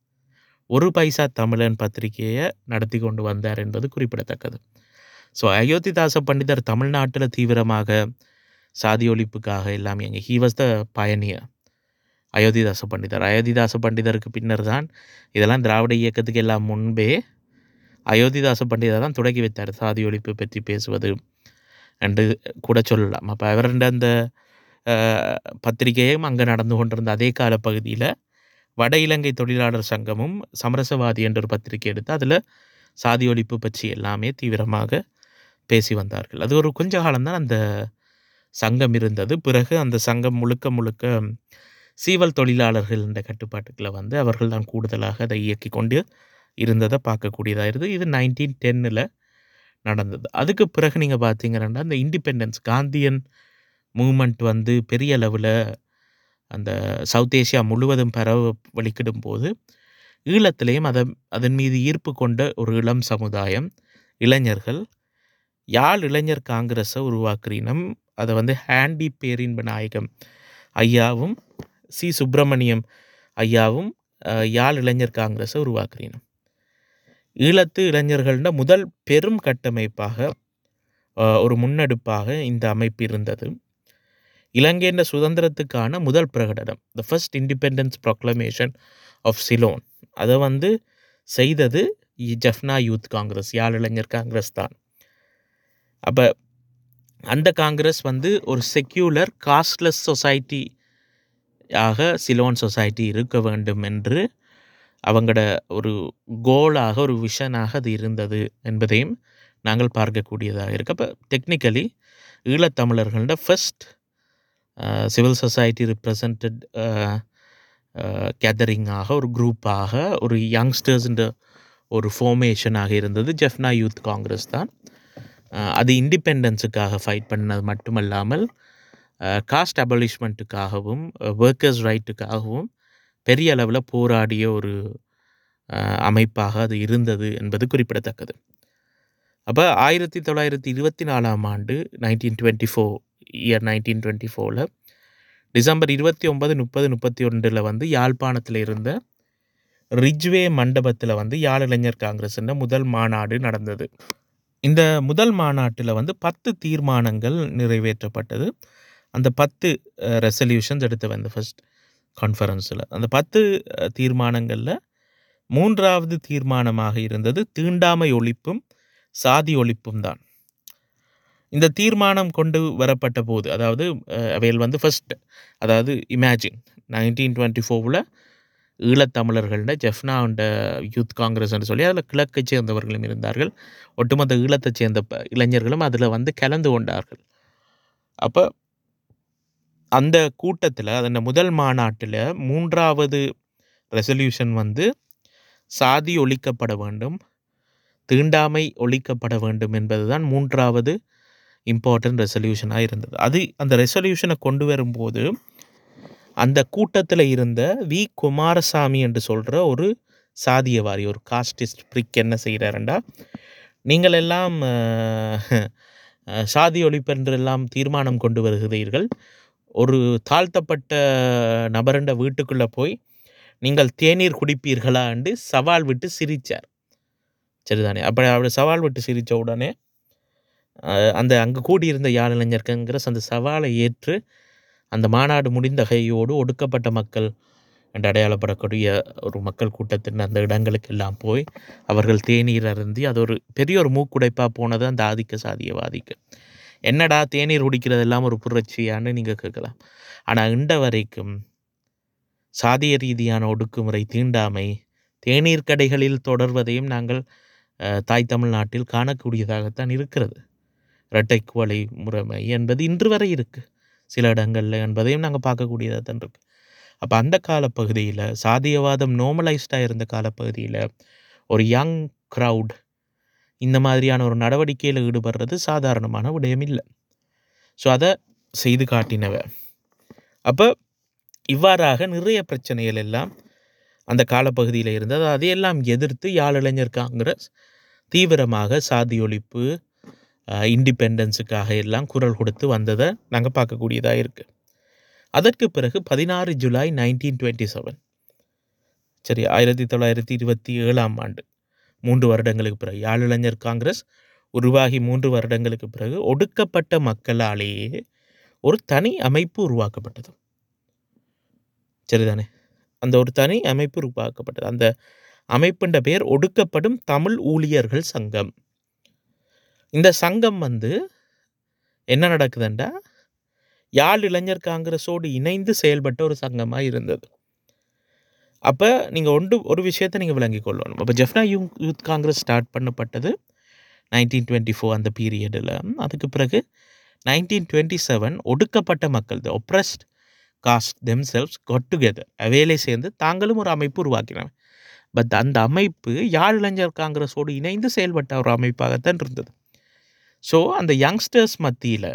ஒரு பைசா தமிழன் பத்திரிகையை நடத்தி கொண்டு வந்தார் என்பது குறிப்பிடத்தக்கது ஸோ அயோத்திதாச பண்டிதர் தமிழ்நாட்டில் தீவிரமாக சாதி ஒழிப்புக்காக எல்லாமே எங்கே he was the pioneer Ayothidasa Pandithar Ayothidasa பண்டிதருக்கு பின்னர் தான் இதெல்லாம் திராவிட இயக்கத்துக்கு எல்லாம் முன்பே அயோத்திதாச பண்டிதர் தான் தொடங்கி வைத்தார் சாதி ஒழிப்பு பற்றி பேசுவது என்று கூட சொல்லலாம் அப்போ அவருடைய அந்த பத்திரிகையும் அங்கே நடந்து கொண்டிருந்த அதே காலப்பகுதியில் வட இலங்கை தொழிலாளர் சங்கமும் சமரசவாதி என்ற ஒரு பத்திரிகை எடுத்து அதில் சாதி ஒழிப்பு பற்றி எல்லாமே தீவிரமாக பேசி வந்தார்கள் அது ஒரு கொஞ்ச காலம்தான் அந்த சங்கம் இருந்தது பிறகு அந்த சங்கம் முழுக்க முழுக்க சீவல் தொழிலாளர்கள் என்ற கட்டுப்பாட்டுக்களை வந்து அவர்கள் தான் கூடுதலாக அதை இயக்கி கொண்டு இருந்ததை பார்க்கக்கூடியதாக இருந்தது இது நைன்டீன் டென்னில் நடந்தது அதுக்கு பிறகு நீங்கள் பார்த்தீங்கன்னா இந்த இண்டிபெண்டன்ஸ் காந்தியன் மூமெண்ட் வந்து பெரிய அளவில் அந்த சவுத் ஏசியா முழுவதும் பரவ வலிக்கிடும் போது ஈழத்திலையும் அதை அதன் மீது ஈர்ப்பு கொண்ட ஒரு இளம் சமுதாயம் இளைஞர்கள் யாழ் இளைஞர் காங்கிரஸை உருவாக்குறினம் அதை வந்து ஹேண்டி பேரின்ப நாயகம் ஐயாவும் சி சுப்பிரமணியம் ஐயாவும் யாழ் இளைஞர் காங்கிரஸை உருவாக்குறினம் ஈழத்து இளைஞர்கள்ட முதல் பெரும் கட்டமைப்பாக ஒரு முன்னெடுப்பாக இந்த அமைப்பு இருந்தது இலங்கையின் சுதந்திரத்துக்கான முதல் பிரகடனம் the first independence proclamation of Ceylon அதை வந்து செய்தது ஜஃப்னா யூத் காங்கிரஸ் யாழ் இளைஞர் காங்கிரஸ் தான் அப்போ அந்த காங்கிரஸ் வந்து ஒரு செக்யூலர் காஸ்ட்லெஸ் சொசைட்டி ஆக சிலோன் சொசைட்டி இருக்க வேண்டும் என்று அவங்களோட ஒரு கோலாக ஒரு விஷனாக அது இருந்தது என்பதையும் நாங்கள் பார்க்கக்கூடியதாக இருக்கு அப்போ டெக்னிக்கலி ஈழத்தமிழர்களோட ஃபஸ்ட் சிவில் சொசைட்டி ரிப்ரசன்டட் கேதரிங்காக ஒரு குரூப்பாக ஒரு யங்ஸ்டர்ஸ்ன்ற ஒரு ஃபார்மேஷனாக இருந்தது ஜெஃப்னா யூத் காங்கிரஸ் தான் அது இண்டிபெண்டன்ஸுக்காக ஃபைட் பண்ணது மட்டுமல்லாமல் காஸ்ட் அபாலிஷ்மெண்ட்டுக்காகவும் ஒர்க்கர்ஸ் ரைட்டுக்காகவும் பெரிய அளவில் போராடிய ஒரு அமைப்பாக அது இருந்தது என்பது குறிப்பிடத்தக்கது அப்போ ஆயிரத்தி தொள்ளாயிரத்தி இருபத்தி நாலாம் ஆண்டு nineteen twenty four year nineteen twenty ஃபோரில் டிசம்பர் இருபத்தி ஒன்பது முப்பது முப்பத்தி ஒன்றில் வந்து யாழ்ப்பாணத்தில் இருந்த ரிஜ்வே மண்டபத்தில் வந்து யாழ் இளைஞர் காங்கிரஸ்ன்ற முதல் மாநாடு நடந்தது இந்த முதல் மாநாட்டில் வந்து பத்து தீர்மானங்கள் நிறைவேற்றப்பட்டது அந்த பத்து ரெசல்யூஷன்ஸ் எடுத்து வந்த ஃபஸ்ட் கான்ஃபரன்ஸில் அந்த பத்து தீர்மானங்களில் மூன்றாவது தீர்மானமாக இருந்தது தீண்டாமை ஒழிப்பும் சாதி ஒழிப்பும் தான் இந்த தீர்மானம் கொண்டு வரப்பட்ட போது அதாவது அஹ், அவைகள் வந்து ஃபர்ஸ்ட் அதாவது இமேஜின் நைன்டீன் டுவெண்ட்டி ஃபோரில் ஈழத்தமிழர்கள்ட ஜெஃப்னாண்ட யூத் காங்கிரஸ்னு சொல்லி அதில் கிழக்கை சேர்ந்தவர்களும் இருந்தார்கள் ஒட்டுமொத்த ஈழத்தைச் சேர்ந்த ப- இளைஞர்களும் அதில் வந்து கலந்து கொண்டார்கள் அப்போ அந்த கூட்டத்தில் அந்த முதல் மாநாட்டில் மூன்றாவது ரெசல்யூஷன் வந்து சாதி ஒழிக்கப்பட வேண்டும் தீண்டாமை ஒழிக்கப்பட வேண்டும் என்பதுதான் மூன்றாவது இம்பார்ட்டன்ட் ரெசல்யூஷனாக இருந்தது அது அந்த ரெசல்யூஷனை கொண்டு வரும்போது அந்த கூட்டத்தில் இருந்த வி குமாரசாமி என்று சொல்கிற ஒரு சாதியவாரி ஒரு காஸ்டிஸ்ட் பிரிக் என்ன செய்கிறாருண்டா நீங்கள் எல்லாம் அஹ், அஹ், சாதி ஒழிப்பென்றெல்லாம் தீர்மானம் கொண்டு வருகிறீர்கள் ஒரு தாழ்த்தப்பட்ட நபரண்ட வீட்டுக்குள்ளே போய் நீங்கள் தேநீர் குடிப்பீர்களா என்று சவால் விட்டு சிரித்தார் சரிதானே அப்போ அவர் சவால் விட்டு சிரித்த உடனே அஹ், அந்த அங்கே கூடியிருந்த யாழிளைஞர் காங்கிரஸ் அந்த சவாலை ஏற்று அந்த மாநாடு முடிந்த கையோடு ஒடுக்கப்பட்ட மக்கள் என்று அடையாளப்படக்கூடிய ஒரு மக்கள் கூட்டத்தின் அந்த இடங்களுக்கு எல்லாம் போய் அவர்கள் தேநீர் அருந்தி அது ஒரு பெரிய ஒரு மூக்குடைப்பாக போனது அந்த ஆதிக்க சாதியவாதிக்கு என்னடா தேநீர் குடிக்கிறதெல்லாம் ஒரு புரட்சியான்னு நீங்கள் கேட்கலாம் ஆனால் இண்ட வரைக்கும் சாதிய ரீதியான ஒடுக்குமுறை தீண்டாமை தேநீர் கடைகளில் தொடர்வதையும் நாங்கள் அஹ், தாய் தமிழ்நாட்டில் காணக்கூடியதாகத்தான் இருக்கிறது இரட்டை குவளை முறைமை என்பது இன்று வரை இருக்குது சில இடங்களில் என்பதையும் நாங்கள் பார்க்கக்கூடியதாக தான் இருக்குது அப்போ அந்த காலப்பகுதியில் சாதியவாதம் நோமலைஸ்டாக இருந்த காலப்பகுதியில் ஒரு யங் க்ரௌட் இந்த மாதிரியான ஒரு நடவடிக்கையில் ஈடுபடுறது சாதாரணமான விடயம் இல்லை ஸோ அதை செய்து காட்டினவ அப்போ இவ்வாறாக நிறைய பிரச்சனைகள் எல்லாம் அந்த காலப்பகுதியில் இருந்தது அதையெல்லாம் எதிர்த்து யாழிளைஞர் காங்கிரஸ் தீவிரமாக சாதி ஒழிப்பு இண்டிபெண்டன்ஸுக்காக எல்லாம் குரல் கொடுத்து வந்ததை நாங்கள் பார்க்கக்கூடியதாக இருக்குது அதற்கு பிறகு பதினாறு ஜூலை நைன்டீன் டுவெண்ட்டி செவன் சரி ஆயிரத்தி தொள்ளாயிரத்தி இருபத்தி ஏழாம் ஆண்டு மூன்று வருடங்களுக்கு பிறகு யாழிளைஞர் காங்கிரஸ் உருவாகி மூன்று வருடங்களுக்கு பிறகு ஒடுக்கப்பட்ட மக்களாலேயே ஒரு தனி அமைப்பு உருவாக்கப்பட்டது சரிதானே அந்த ஒரு தனி அமைப்பு உருவாக்கப்பட்டது அந்த அமைப்புன்ற பெயர் ஒடுக்கப்படும் தமிழ் ஊழியர்கள் சங்கம் இந்த சங்கம் வந்து என்ன நடக்குதுண்டா யாழ் இளைஞர் காங்கிரஸோடு இணைந்து செயல்பட்ட ஒரு சங்கமாக இருந்தது அப்போ நீங்கள் ஒன்று ஒரு விஷயத்தை நீங்கள் விளங்கிக் கொள்ளணும் அப்போ Jaffna you youth congress start பண்ணப்பட்டது நைன்டீன் டுவெண்ட்டி ஃபோர் அந்த பீரியடில் அதுக்கு பிறகு நைன்டீன் டுவெண்ட்டி செவன் ஒடுக்கப்பட்ட மக்கள் the oppressed caste themselves got together அவையிலே சேர்ந்து தாங்களும் ஒரு அமைப்பு உருவாக்கினாங்க பட் அந்த அமைப்பு யாழ் இளைஞர் காங்கிரஸோடு இணைந்து செயல்பட்ட ஒரு அமைப்பாகத்தான் இருந்தது ஸோ அந்த யங்ஸ்டர்ஸ் மத்தியில்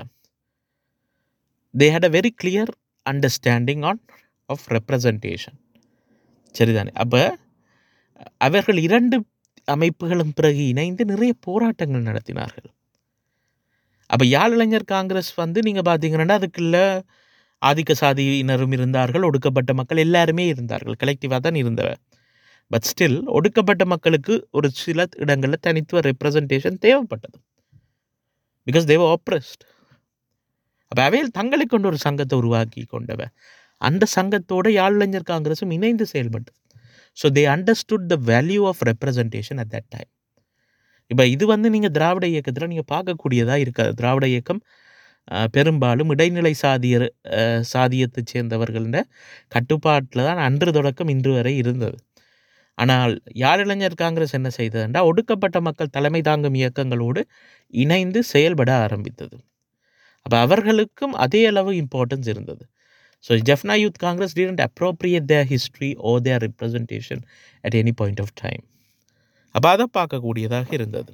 they had a very clear understanding on of representation சரிதானே அப்போ அவர்கள் இரண்டு அமைப்புகளும் பிறகு இணைந்து நிறைய போராட்டங்கள் நடத்தினார்கள் அப்போ யாழ் இளைஞர் காங்கிரஸ் வந்து நீங்கள் பார்த்தீங்கன்னா அதுக்குள்ள ஆதிக்க சாதியினரும் இருந்தார்கள் ஒடுக்கப்பட்ட மக்கள் எல்லாருமே இருந்தார்கள் கலெக்டிவாக தான் இருந்தவ பட் ஸ்டில் ஒடுக்கப்பட்ட மக்களுக்கு ஒரு சில இடங்களில் தனித்துவ ரெப்ரசன்டேஷன் தேவைப்பட்டது பிகாஸ் தேவ ஆப்ரஸ்ட் அப்போ அவையில் தங்களை கொண்டு ஒரு சங்கத்தை உருவாக்கி கொண்டவ அந்த சங்கத்தோட யாழிளைஞர் காங்கிரஸும் இணைந்து செயல்பட்டது so they understood the value of representation at that time இப்போ இது வந்து நீங்கள் திராவிட இயக்கத்தில் நீங்கள் பார்க்கக்கூடியதாக இருக்காது திராவிட இயக்கம் அஹ், பெரும்பாலும் இடைநிலை சாதியர் அஹ், சாதியத்தைச் சேர்ந்தவர்கள கட்டுப்பாட்டில் தான் அன்று தொடக்கம் இன்று வரை இருந்தது ஆனால் யாழிளைஞர் காங்கிரஸ் என்ன செய்ததுண்டா ஒடுக்கப்பட்ட மக்கள் தலைமை தாங்கும் இயக்கங்களோடு இணைந்து செயல்பட ஆரம்பித்தது அப்போ அவர்களுக்கும் அதே அளவு இம்பார்ட்டன்ஸ் இருந்தது so Jaffna youth congress didn't appropriate their history or their representation at any point of time அப்போ அதை பார்க்கக்கூடியதாக இருந்தது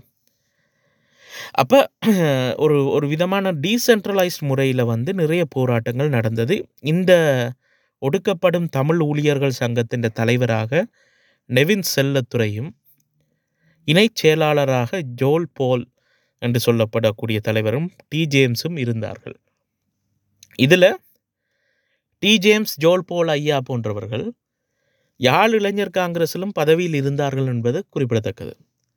அப்போ ஒரு ஒரு விதமான டீசென்ட்ரலைஸ்ட் முறையில் வந்து நிறைய போராட்டங்கள் நடந்தது இந்த ஒடுக்கப்படும் தமிழ் ஊழியர்கள் சங்கத்தின் தலைவராக நெவின் செல்லத்துறையும் இணைச் செயலாளராக ஜோல் போல் என்று சொல்லப்படக்கூடிய தலைவரும் டி ஜேம்ஸும் இருந்தார்கள் இதில் டி ஜேம்ஸ் ஜோல் போல் ஐயா போன்றவர்கள் யாழ் இளைஞர் காங்கிரஸிலும் பதவியில் இருந்தார்கள் என்பது குறிப்பிடத்தக்கது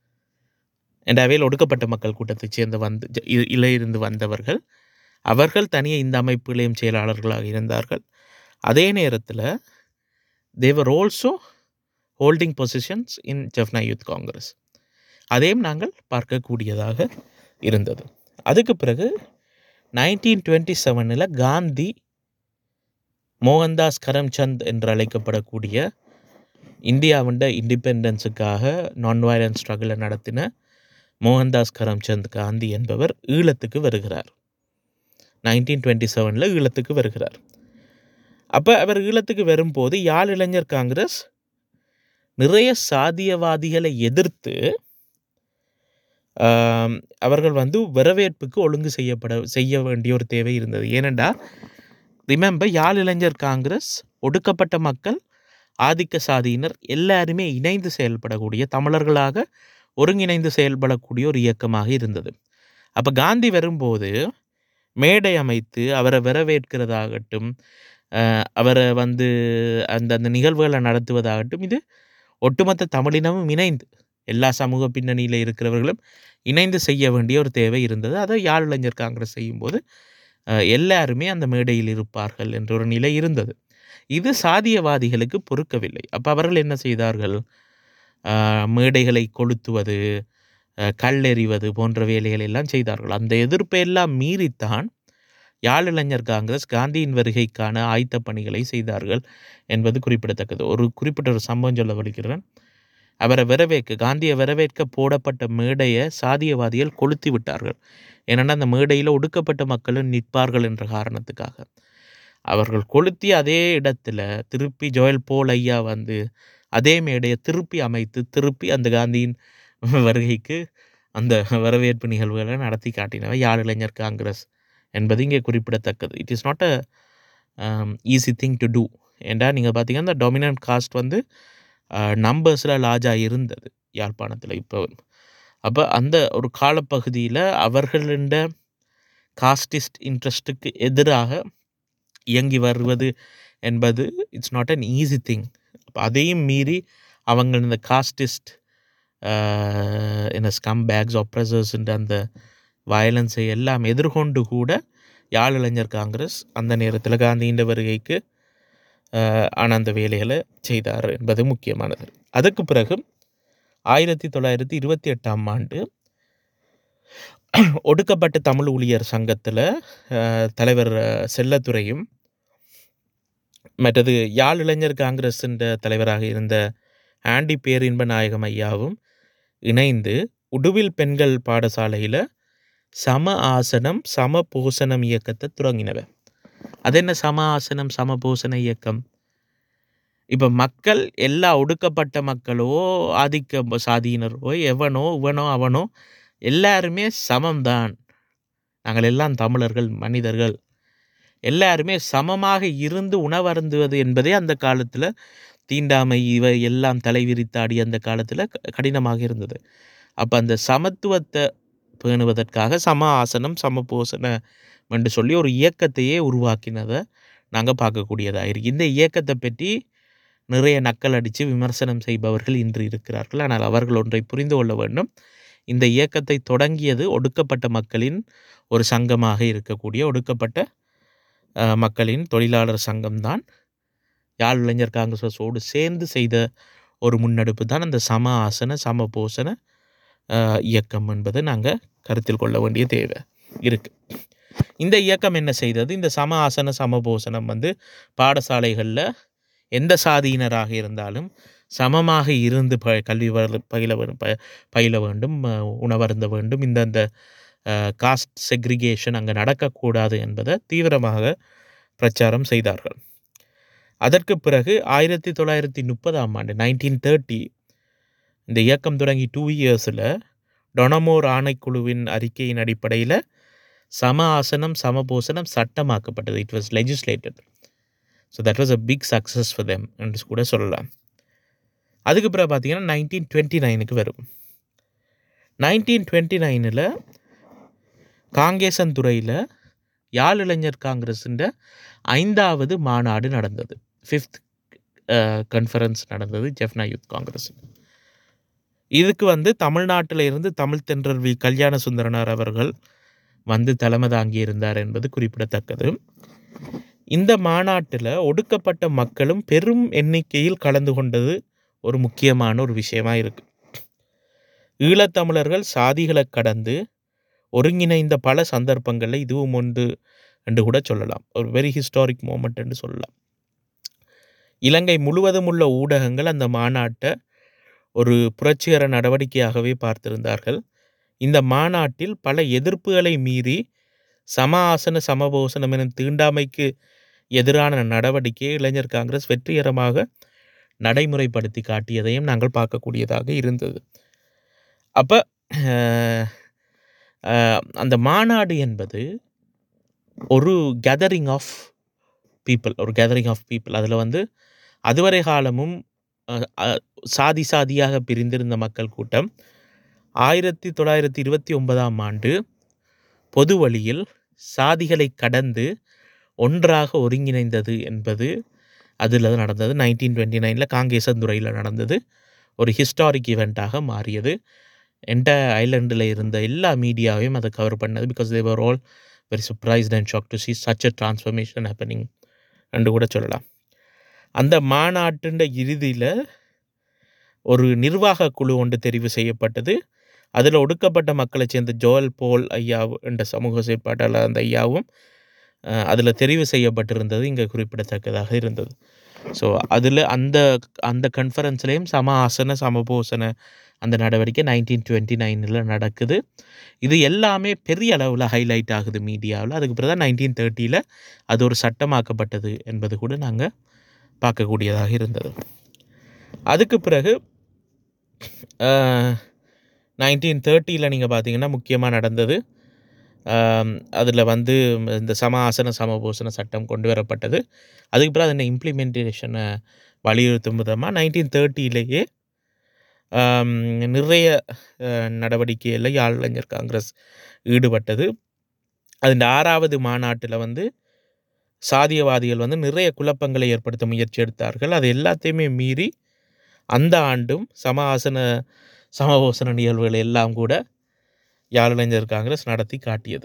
என்ற அவையில் ஒடுக்கப்பட்ட மக்கள் கூட்டத்தைச் சேர்ந்த வந்து ஜ- இ- இல இருந்து வந்தவர்கள் அவர்கள் தனியே இந்த அமைப்புகளையும் செயலாளர்களாக இருந்தார்கள் அதே நேரத்தில் they were also holding positions in Jaffna youth congress அதையும் நாங்கள் பார்க்கக்கூடியதாக இருந்தது அதுக்கு பிறகு நைன்டீன் டுவெண்ட்டி செவனில் காந்தி மோகன்தாஸ் கரம்சந்த் என்று அழைக்கப்படக்கூடிய இந்தியாவுண்ட இண்டிபெண்டன்ஸுக்காக நான் வயலன்ஸ் ஸ்ட்ரகிளை நடத்தின மோகன்தாஸ் கரம்சந்த் காந்தி என்பவர் ஈழத்துக்கு வருகிறார் நைன்டீன் டுவெண்ட்டி செவனில் ஈழத்துக்கு வருகிறார் அப்போ அவர் ஈழத்துக்கு வரும்போது யாழ் இளைஞர் காங்கிரஸ் நிறைய சாதியவாதிகளை எதிர்த்து ஆம், அவர்கள் வந்து வரவேற்புக்கு ஒழுங்கு செய்யப்பட செய்ய வேண்டிய ஒரு தேவை இருந்தது ஏனெண்டா ரிமெம்பர் யாழ் இளைஞர் காங்கிரஸ் ஒடுக்கப்பட்ட மக்கள் ஆதிக்க சாதியினர் எல்லாருமே இணைந்து செயல்படக்கூடிய தமிழர்களாக ஒருங்கிணைந்து செயல்படக்கூடிய ஒரு இயக்கமாக இருந்தது அப்போ காந்தி வரும்போது மேடை அமைத்து அவரை வரவேற்கிறதாகட்டும் அஹ், அவரை வந்து அந்த அந்த நிகழ்வுகளை நடத்துவதாகட்டும் இது ஒட்டுமொத்த தமிழினமும் இணைந்து எல்லா சமூக பின்னணியில் இருக்கிறவர்களும் இணைந்து செய்ய வேண்டிய ஒரு தேவை இருந்தது அதை யாழ் இளைஞர் காங்கிரஸ் செய்யும்போது அஹ், எல்லாருமே அந்த மேடையில் இருப்பார்கள் என்ற ஒரு நிலை இருந்தது இது சாதியவாதிகளுக்கு பொறுக்கவில்லை அப்போ அவர்கள் என்ன செய்தார்கள் அஹ், மேடைகளை கொளுத்துவது அஹ், கல்லெறிவது போன்ற வேலைகள் எல்லாம் செய்தார்கள் அந்த எதிர்ப்பை எல்லாம் மீறித்தான் யாழ் இளைஞர் காங்கிரஸ் காந்தியின் வருகைக்கான ஆயத்த பணிகளை செய்தார்கள் என்பது குறிப்பிடத்தக்கது ஒரு குறிப்பிட்ட ஒரு சம்பவம் சொல்ல வலிக்கிறேன் அவரை வரவேற்க காந்தியை வரவேற்க போடப்பட்ட மேடையை சாதியவாதிகள் கொளுத்தி விட்டார்கள் ஏனென்றால் அந்த மேடையில் ஒடுக்கப்பட்ட மக்களும் நிற்பார்கள் என்ற காரணத்துக்காக அவர்கள் கொளுத்தி அதே இடத்துல திருப்பி ஜோயல் போல் ஐயா வந்து அதே மேடையை திருப்பி அமைத்து திருப்பி அந்த காந்தியின் வருகைக்கு அந்த வரவேற்பு நிகழ்வுகளை நடத்தி காட்டினவர் யாழ் இளைஞர் காங்கிரஸ் என்பது இங்கே குறிப்பிடத்தக்கது it is not a easy thing to do ஏண்டா நீங்கள் பார்த்தீங்கன்னா இந்த டொமினன்ட் காஸ்ட் வந்து நம்பர்ஸில் லார்ஜாக இருந்தது யாழ்ப்பாணத்தில் இப்போ அப்போ அந்த ஒரு காலப்பகுதியில் அவர்களிட காஸ்டிஸ்ட் இன்ட்ரெஸ்ட்டுக்கு எதிராக இயங்கி வருவது என்பது it's not an easy thing அப்போ அதையும் மீறி அவங்க இந்த காஸ்டிஸ்ட் என்ன ஸ்கம் பேக்ஸ் ஒப்ரஸர்ஸ்ன்ற அந்த வயலன்ஸை எல்லாம் எதிர்கொண்டு கூட யாழ் இளைஞர் காங்கிரஸ் அந்த நேரத்தில் காந்தியின் வருகைக்கு ஆஹ், ஆன அந்த வேலைகளை செய்தார் என்பது முக்கியமானது அதுக்கு பிறகு ஆயிரத்தி தொள்ளாயிரத்தி இருபத்தி எட்டாம் ஆண்டு ஒடுக்கப்பட்ட தமிழ் ஊழியர் சங்கத்தில் தலைவர் அஹ், செல்லத்துரையும் மற்றது யாழ் இளைஞர் காங்கிரஸின் தலைவராக இருந்த ஆண்டி பேரின்ப நாயகம் ஐயாவும் இணைந்து உடுவில் பெண்கள் பாடசாலையில் சம ஆசனம் சம போசனம் இயக்கத்தை தொடங்கினவ அது என்ன சம ஆசனம் சம போசன இயக்கம் இப்போ மக்கள் எல்லா ஒடுக்கப்பட்ட மக்களோ ஆதிக்க ப- சாதியினரோ எவனோ இவனோ அவனோ எல்லாருமே சமம்தான் நாங்கள் எல்லாம் தமிழர்கள் மனிதர்கள் எல்லாருமே சமமாக இருந்து உணவருந்துவது என்பதே அந்த காலத்தில் தீண்டாமை இவை எல்லாம் தலைவிரித்தாடி அந்த காலத்தில் கடினமாக இருந்தது அப்போ அந்த சமத்துவத்தை பேணுவதற்காக சம ஆசனம் சம போசனம் என்று சொல்லி ஒரு இயக்கத்தையே உருவாக்கினதை நாங்கள் பார்க்கக்கூடியதாக இருக்கு இந்த இயக்கத்தை பற்றி நிறைய நக்கல் அடித்து விமர்சனம் செய்பவர்கள் இன்று இருக்கிறார்கள் ஆனால் அவர்கள் ஒன்றை புரிந்து கொள்ள வேண்டும் இந்த இயக்கத்தை தொடங்கியது ஒடுக்கப்பட்ட மக்களின் ஒரு சங்கமாக இருக்கக்கூடிய ஒடுக்கப்பட்ட அஹ், மக்களின் தொழிலாளர் சங்கம்தான் யாழ் இளைஞர் காங்கிரஸோடு சேர்ந்து செய்த ஒரு முன்னெடுப்பு தான் அந்த சம ஆசன சம போசன அஹ், இயக்கம் என்பதை நாங்கள் கருத்தில் கொள்ள வேண்டிய தேவை இருக்கு இந்த இயக்கம் என்ன செய்தது இந்த சம ஆசன சம போசனம் வந்து பாடசாலைகளில் எந்த சாதியினராக இருந்தாலும் சமமாக இருந்து ப கல்வி வர- பயில வேண்டும் ப பயில வேண்டும் அஹ், உணவருந்த வேண்டும் இந்த அந்த காஸ்ட் செக்ரிகேஷன் அங்கே நடக்கக்கூடாது என்பதை தீவிரமாக பிரச்சாரம் செய்தார்கள் அதற்கு பிறகு ஆயிரத்தி தொள்ளாயிரத்தி முப்பதாம் ஆண்டு நைன்டீன் தேர்ட்டி இந்த இயக்கம் தொடங்கி டூ இயர்ஸில் டொனமோர் ஆணைக்குழுவின் அறிக்கையின் அடிப்படையில் சம ஆசனம் சமபோசனம் சட்டமாக்கப்பட்டது it was legislated so that was a big success for them என்று கூட சொல்லலாம் அதுக்கு பிறகு பார்த்தீங்கன்னா நைன்டீன் டுவெண்ட்டி நைனுக்கு வரும் நைன்டீன் டுவெண்ட்டி நைனில் காங்கேசன் துறையில் யாழ் இளைஞர் காங்கிரஸின் ஐந்தாவது மாநாடு நடந்தது ஃபிஃப்த் கன்ஃபரன்ஸ் நடந்தது ஜெஃப்னா யூத் காங்கிரஸ் இதுக்கு வந்து தமிழ்நாட்டில் இருந்து தமிழ் தென்றல் வி கல்யாண சுந்தரனார் அவர்கள் வந்து தலைமை தாங்கி இருந்தார் என்பது குறிப்பிடத்தக்கது இந்த மாநாட்டில் ஒடுக்கப்பட்ட மக்களும் பெரும் எண்ணிக்கையில் கலந்து கொண்டது ஒரு முக்கியமான ஒரு விஷயமா இருக்கு ஈழத்தமிழர்கள் சாதிகளை கடந்து ஒருங்கிணைந்த பல சந்தர்ப்பங்களில் இதுவும் ஒன்று என்று கூட சொல்லலாம் ஒரு வெரி ஹிஸ்டாரிக் மூமெண்ட் என்று சொல்லலாம் இலங்கை முழுவதும் உள்ள ஊடகங்கள் அந்த மாநாட்டை ஒரு புரட்சிகர நடவடிக்கையாகவே பார்த்திருந்தார்கள் இந்த மாநாட்டில் பல எதிர்ப்புகளை மீறி சம ஆசன சமபோசனம் எனும் தீண்டாமைக்கு எதிரான நடவடிக்கையை இளைஞர் காங்கிரஸ் வெற்றிகரமாக நடைமுறைப்படுத்தி காட்டியதையும் நாங்கள் பார்க்கக்கூடியதாக இருந்தது அப்போ அந்த மாநாடு என்பது ஒரு கேதரிங் ஆஃப் பீப்புள் ஒரு கேதரிங் ஆஃப் பீப்புள் அதில் வந்து அதுவரை காலமும் அஹ், அஹ், சாதி சாதியாக பிரிந்திருந்த மக்கள் கூட்டம் ஆயிரத்தி தொள்ளாயிரத்தி இருபத்தி ஒன்பதாம் ஆண்டு பொது வழியில் சாதிகளை கடந்து ஒன்றாக ஒருங்கிணைந்தது என்பது அதில் நடந்தது நைன்டீன் டுவெண்ட்டி நைனில் காங்கேசந்துறையில் நடந்தது ஒரு ஹிஸ்டாரிக் ஈவெண்ட்டாக மாறியது என்ட ஐலண்டில் இருந்த எல்லா மீடியாவையும் அதை கவர் பண்ணது because they were all very surprised and shock to see such a transformation happening என்று கூட சொல்லலாம் அந்த மாநாட்டின் இறுதியில் ஒரு நிர்வாக குழு ஒன்று தெரிவு செய்யப்பட்டது அதில் ஒடுக்கப்பட்ட மக்களைச் சேர்ந்த ஜோயல் போல் ஐயா என்ற சமூக செயற்பாட்டாளர் அந்த ஐயாவும் அதில் தெரிவு செய்யப்பட்டிருந்தது இங்கே குறிப்பிடத்தக்கதாக இருந்தது ஸோ அதில் அந்த அந்த கன்ஃபரன்ஸ்லேயும் சம ஆசன சமபோசன அந்த நடவடிக்கை நைன்டீன் டுவெண்ட்டி நைனில் நடக்குது இது எல்லாமே பெரிய அளவில் ஹைலைட் ஆகுது மீடியாவில் அதுக்கு பிறகு தான் நைன்டீன் தேர்ட்டியில் அது ஒரு சட்டமாக்கப்பட்டது என்பது கூட நாங்கள் பார்க்கக்கூடியதாக இருந்தது அதுக்கு பிறகு நைன்டீன் தேர்ட்டியில் நீங்கள் பார்த்தீங்கன்னா முக்கியமாக நடந்தது அதில் வந்து இந்த சம ஆசன சமபோசன சட்டம் கொண்டு வரப்பட்டது அதுக்கு பிறகு அதனை இம்ப்ளிமெண்டேஷனை வலியுறுத்தும் விதமாக நைன்டீன் தேர்ட்டியிலேயே நிறைய அஹ், நடவடிக்கையில் யாழ் இளைஞர் காங்கிரஸ் ஈடுபட்டது அதில் ஆறாவது மாநாட்டில் வந்து சாதியவாதிகள் வந்து நிறைய குழப்பங்களை ஏற்படுத்த முயற்சி எடுத்தார்கள் அது எல்லாத்தையுமே மீறி அந்த ஆண்டும் சம ஆசன சமபோசன நிகழ்வுகள் எல்லாம் கூட யாழ் இளைஞர் காங்கிரஸ் நடத்தி காட்டியது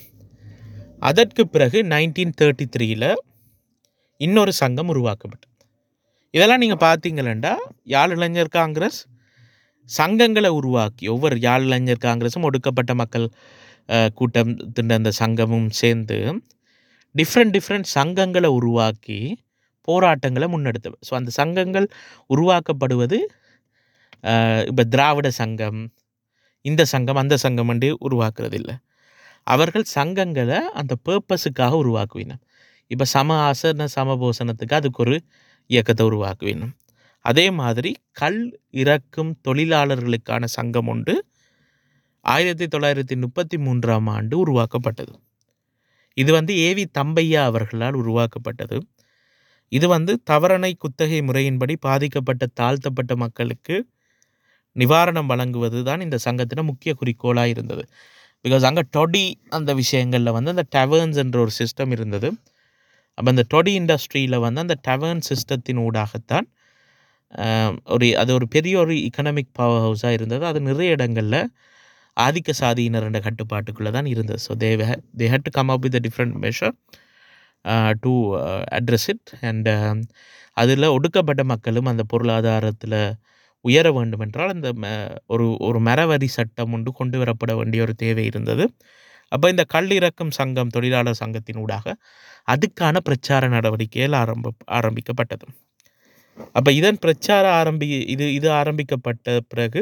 அதற்கு பிறகு நைன்டீன் தேர்ட்டி த்ரீயில் இன்னொரு சங்கம் உருவாக்கப்பட்டது இதெல்லாம் நீங்கள் பார்த்தீங்களா யாழ் இளைஞர் காங்கிரஸ் சங்கங்களை உருவாக்கி ஒவ்வொரு யாழ் இளைஞர் காங்கிரஸும் ஒடுக்கப்பட்ட மக்கள் அஹ், கூட்டத்தின் அந்த சங்கமும் சேர்ந்து டிஃப்ரெண்ட் டிஃப்ரெண்ட் சங்கங்களை உருவாக்கி போராட்டங்களை முன்னெடுத்தவை ஸோ அந்த சங்கங்கள் உருவாக்கப்படுவது இப்போ திராவிட சங்கம் இந்த சங்கம் அந்த சங்கம் வந்து உருவாக்குறது இல்லை அவர்கள் சங்கங்களை அந்த பர்பஸுக்காக உருவாக்குவினம் இப்போ சம ஆசன சமபோசனத்துக்கு அதுக்கு ஒரு இயக்கத்தை உருவாக்குவினம் அதே மாதிரி கல் இறக்கும் தொழிலாளர்களுக்கான சங்கம் ஒன்று ஆயிரத்தி தொள்ளாயிரத்தி முப்பத்தி மூன்றாம் ஆண்டு உருவாக்கப்பட்டது இது வந்து ஏவி தம்பையா அவர்களால் உருவாக்கப்பட்டது இது வந்து தவறணை குத்தகை முறையின்படி பாதிக்கப்பட்ட தாழ்த்தப்பட்ட மக்களுக்கு நிவாரணம் வழங்குவது தான் இந்த சங்கத்தின் முக்கிய குறிக்கோளாக இருந்தது பிகாஸ் அங்கே டொடி அந்த விஷயங்களில் வந்து அந்த டவர்ன்ஸ் என்ற ஒரு சிஸ்டம் இருந்தது அப்போ அந்த டொடி இண்டஸ்ட்ரியில் வந்து அந்த டவர்ன் சிஸ்டத்தின் ஊடாகத்தான் ஆஹ், ஒரு அது ஒரு பெரிய ஒரு இக்கனாமிக் பவர் ஹவுஸாக இருந்தது அது நிறைய இடங்களில் ஆதிக்க சாதியினர் என்ற கட்டுப்பாட்டுக்குள்ளே தான் இருந்தது so they they had to come up with different measure to address it and அதில் ஒடுக்கப்பட்ட மக்களும் அந்த பொருளாதாரத்தில் உயர வேண்டுமென்றால் அந்த ம ஒரு ஒரு மரவரி சட்டம் ஒன்று கொண்டு வரப்பட வேண்டிய ஒரு தேவை இருந்தது அப்போ இந்த கல்லிறக்கும் சங்கம் தொழிலாளர் சங்கத்தின் ஊடாக அதுக்கான பிரச்சார நடவடிக்கைகள் ஆரம்ப ஆரம்பிக்கப்பட்டது அப்போ இதன் பிரச்சார ஆரம்பி இது இது ஆரம்பிக்கப்பட்ட பிறகு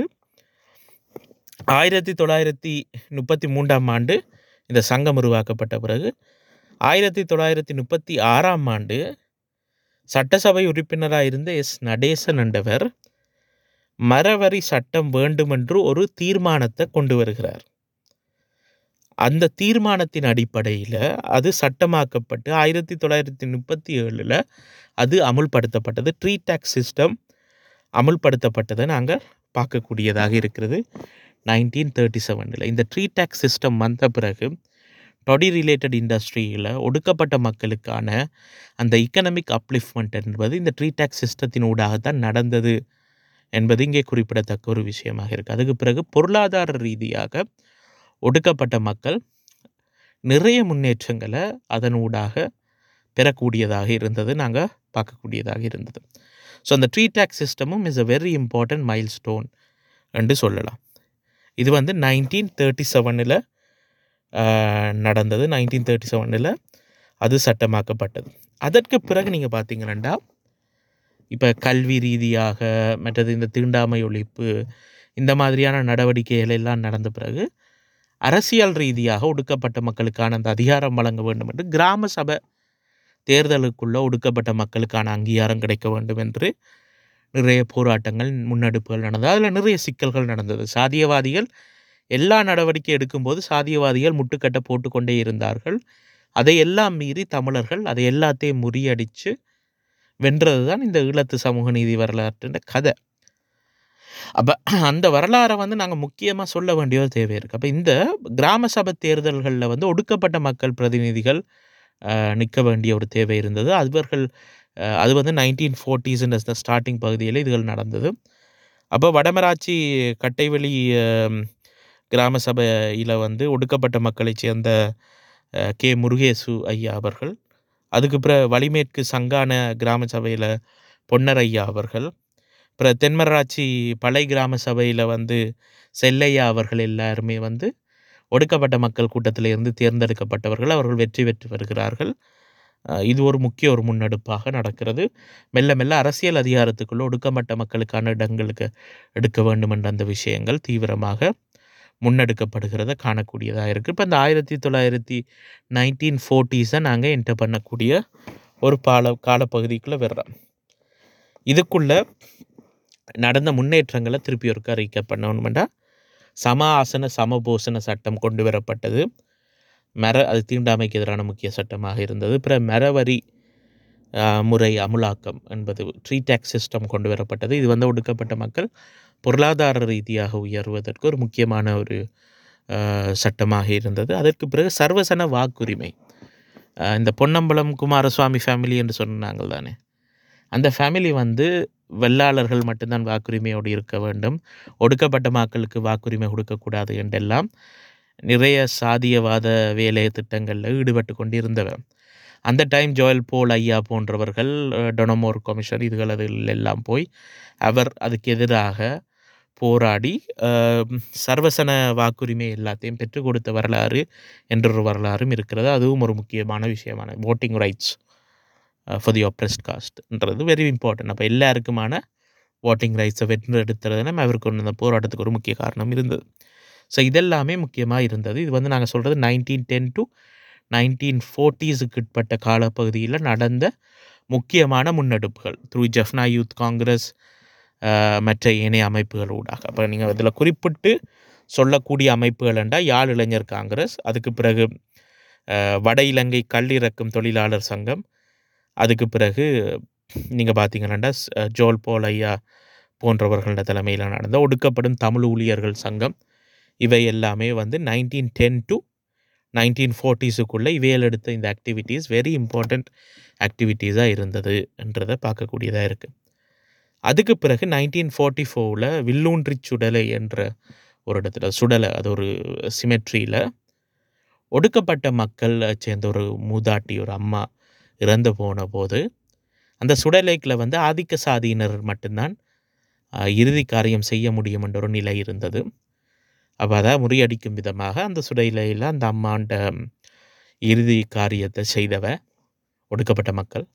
ஆயிரத்தி தொள்ளாயிரத்தி முப்பத்தி மூன்றாம் ஆண்டு இந்த சங்கம் உருவாக்கப்பட்ட பிறகு ஆயிரத்தி தொள்ளாயிரத்தி முப்பத்தி ஆறாம் ஆண்டு சட்டசபை உறுப்பினராக இருந்த எஸ் நடேசன் என்றவர் மரவரி சட்டம் வேண்டுமென்று ஒரு தீர்மானத்தை கொண்டு வருகிறார் அந்த தீர்மானத்தின் அடிப்படையில் அது சட்டமாக்கப்பட்டு ஆயிரத்தி தொள்ளாயிரத்தி முப்பத்தி ஏழில் அது அமுல்படுத்தப்பட்டது ட்ரீ டேக்ஸ் சிஸ்டம் அமுல்படுத்தப்பட்டதை நாங்கள் பார்க்கக்கூடியதாக இருக்கிறது நைன்டீன் தேர்ட்டி செவனில் இந்த ட்ரீ டேக்ஸ் சிஸ்டம் வந்த பிறகு டொடி ரிலேட்டட் இண்டஸ்ட்ரியில் ஒடுக்கப்பட்ட மக்களுக்கான அந்த இக்கனாமிக் அப்லிஃப்ட்மெண்ட் என்பது இந்த ட்ரீ டேக்ஸ் சிஸ்டத்தின் ஊடாகத்தான் நடந்தது என்பது இங்கே குறிப்பிடத்தக்க ஒரு விஷயமாக இருக்குது அதுக்கு பிறகு பொருளாதார ரீதியாக ஒடுக்கப்பட்ட மக்கள் நிறைய முன்னேற்றங்களை அதன் ஊடாக பெறக்கூடியதாக இருந்தது நாங்கள் பார்க்கக்கூடியதாக இருந்தது ஸோ அந்த ட்ரீ டேக்ஸ் சிஸ்டமும் is a very important milestone என்று சொல்லலாம் இது வந்து நைன்டீன் தேர்ட்டி செவனில் அஹ், நடந்தது நைன்டீன் தேர்ட்டி செவனில் அது சட்டமாக்கப்பட்டது அதற்கு பிறகு நீங்கள் பார்த்தீங்கன்னா இப்போ கல்வி ரீதியாக மற்றது இந்த தீண்டாமை ஒழிப்பு இந்த மாதிரியான நடவடிக்கைகள் எல்லாம் நடந்த பிறகு அரசியல் ரீதியாக ஒடுக்கப்பட்ட மக்களுக்கான அந்த அதிகாரம் வழங்க வேண்டும் என்று கிராம சபை தேர்தலுக்குள்ள ஒடுக்கப்பட்ட மக்களுக்கான அங்கீகாரம் கிடைக்க வேண்டும் என்று நிறைய போராட்டங்கள் முன்னெடுப்புகள் நடந்தது அதில் நிறைய சிக்கல்கள் நடந்தது சாதியவாதிகள் எல்லா நடவடிக்கை எடுக்கும்போது சாதியவாதிகள் முட்டுக்கட்டை போட்டுக்கொண்டே இருந்தார்கள் அதை எல்லாம் மீறி தமிழர்கள் அதை எல்லாத்தையும் முறியடித்து வென்றது தான் இந்த ஈழத்து சமூக நீதி வரலாற்றுன்ற கதை அப்போ அந்த வரலாறை வந்து நாங்கள் முக்கியமாக சொல்ல வேண்டிய ஒரு தேவை இருக்குது அப்போ இந்த கிராம சபை தேர்தல்களில் வந்து ஒடுக்கப்பட்ட மக்கள் பிரதிநிதிகள் நிற்க வேண்டிய ஒரு தேவை இருந்தது அவர்கள் அஹ், அது வந்து நைன்டீன் ஃபோர்ட்டிஸ்ன்ற ஸ்டார்டிங் பகுதியில் இதுகள் நடந்தது அப்போ வடமராட்சி கட்டைவெளி அஹ், கிராம சபையில் வந்து ஒடுக்கப்பட்ட மக்களைச் சேர்ந்த அஹ், கே முருகேசு ஐயா அவர்கள் அதுக்கு பிறகு வலிமேற்கு சங்கான கிராம சபையில் பொன்னர் ஐயா அவர்கள் அப்புறம் தென்மராட்சி பளை கிராம சபையில் வந்து செல்லையா அவர்கள் எல்லாருமே வந்து ஒடுக்கப்பட்ட மக்கள் கூட்டத்தில் இருந்து தேர்ந்தெடுக்கப்பட்டவர்கள் அவர்கள் வெற்றி பெற்று வருகிறார்கள் அஹ் இது ஒரு முக்கிய ஒரு முன்னெடுப்பாக நடக்கிறது மெல்ல மெல்ல அரசியல் அதிகாரத்துக்குள்ள ஒடுக்கப்பட்ட மக்களுக்கான இடங்களுக்கு எடுக்க வேண்டும் என்ற அந்த விஷயங்கள் தீவிரமாக முன்னெடுக்கப்படுகிறத காணக்கூடியதாக இருக்குது இப்போ இந்த ஆயிரத்தி தொள்ளாயிரத்தி நைன்டீன் ஃபோர்ட்டிஸை நாங்கள் என்டர் பண்ணக்கூடிய ஒரு பால காலப்பகுதிக்குள்ளே வர்றோம் இதுக்குள்ள நடந்த முன்னேற்றங்களை திருப்பி ஒருக்க அறிக்கை பண்ணணுமெண்டா சம ஆசன சமபோசன சட்டம் கொண்டு வரப்பட்டது மர அது தீண்டாமைக்கு எதிரான முக்கிய சட்டமாக இருந்தது பிற மரவரி ஆஹ், முறை அமுலாக்கம் என்பது ட்ரீ டேக்ஸ் சிஸ்டம் கொண்டு வரப்பட்டது இது வந்து ஒடுக்கப்பட்ட மக்கள் பொருளாதார ரீதியாக உயர்வதற்கு ஒரு முக்கியமான ஒரு ஆஹ், சட்டமாக இருந்தது அதற்கு பிறகு சர்வசன வாக்குரிமை ஆஹ், இந்த பொன்னம்பலம் குமாரசுவாமி ஃபேமிலி என்று சொன்னாங்க தானே அந்த ஃபேமிலி வந்து வெள்ளாளர்கள் மட்டும்தான் வாக்குரிமையோடு இருக்க வேண்டும் ஒடுக்கப்பட்ட மக்களுக்கு வாக்குரிமை கொடுக்கக்கூடாது என்றெல்லாம் நிறைய சாதியவாத வேலை திட்டங்களில் ஈடுபட்டு கொண்டிருந்தவர் அந்த டைம் ஜோயல் போல் ஐயா போன்றவர்கள் அஹ், டொனமோர் கமிஷன் இதுகள் அதில் எல்லாம் போய் அவர் அதுக்கு எதிராக போராடி அஹ், சர்வசன வாக்குரிமை எல்லாத்தையும் பெற்றுக் கொடுத்த வரலாறு என்ற ஒரு வரலாறும் இருக்கிறது அதுவும் ஒரு முக்கியமான விஷயமான voting rights for the oppressed காஸ்ட்ன்றது வெரி இம்பார்ட்டன்ட் அப்போ எல்லாருக்குமான voting ரைட்ஸை வென்று எடுத்துறதுனா அவருக்கு ஒன்று அந்த போராட்டத்துக்கு ஒரு முக்கிய காரணம் இருந்தது ஸோ இதெல்லாமே முக்கியமாக இருந்தது இது வந்து நாங்கள் சொல்கிறது நைன்டீன் டென் டு நைன்டீன் ஃபோர்ட்டிஸுக்கு உட்பட்ட காலப்பகுதியில் நடந்த முக்கியமான முன்னெடுப்புகள் through Jaffna youth congress ah, மற்ற ஏனைய அமைப்புகள் ஊடாக அப்போ நீங்கள் இதில் குறிப்பிட்டு சொல்லக்கூடிய அமைப்புகள் என்றால் யாழ் இளைஞர் காங்கிரஸ் அதுக்கு பிறகு அஹ், வட இலங்கை கல்லிறக்கும் தொழிலாளர் சங்கம் அதுக்கு பிறகு நீங்கள் பார்த்தீங்கன்னா ஜோல் போல் ஐயா போன்றவர்களோட தலைமையில் நடந்த ஒடுக்கப்படும் தமிழ் ஊழியர்கள் சங்கம் இவை எல்லாமே வந்து நைன்டீன் டென் டு நைன்டீன் ஃபோர்ட்டிஸுக்குள்ளே இவையில் எடுத்த இந்த ஆக்டிவிட்டீஸ் வெரி இம்பார்ட்டண்ட் ஆக்டிவிட்டீஸாக இருந்தது என்றதை பார்க்கக்கூடியதாக இருக்குது அதுக்கு பிறகு நைன்டீன் ஃபார்ட்டி ஃபோரில் வில்லூன்றி சுடலை என்ற ஒரு இடத்துல சுடலை அது ஒரு சிமெட்ரியில் ஒடுக்கப்பட்ட மக்கள் சேர்ந்த ஒரு மூதாட்டி ஒரு அம்மா இறந்து போன போது அந்த சுடலைக்கில் வந்து ஆதிக்க சாதியினர் மட்டும்தான் ஆஹ், இறுதி காரியம் செய்ய முடியும் என்ற ஒரு நிலை இருந்தது அப்போ அதை முறியடிக்கும் விதமாக அந்த சுடலையில் அந்த அம்மாண்ட இறுதி காரியத்தை செய்தவ ஒடுக்கப்பட்ட மக்கள்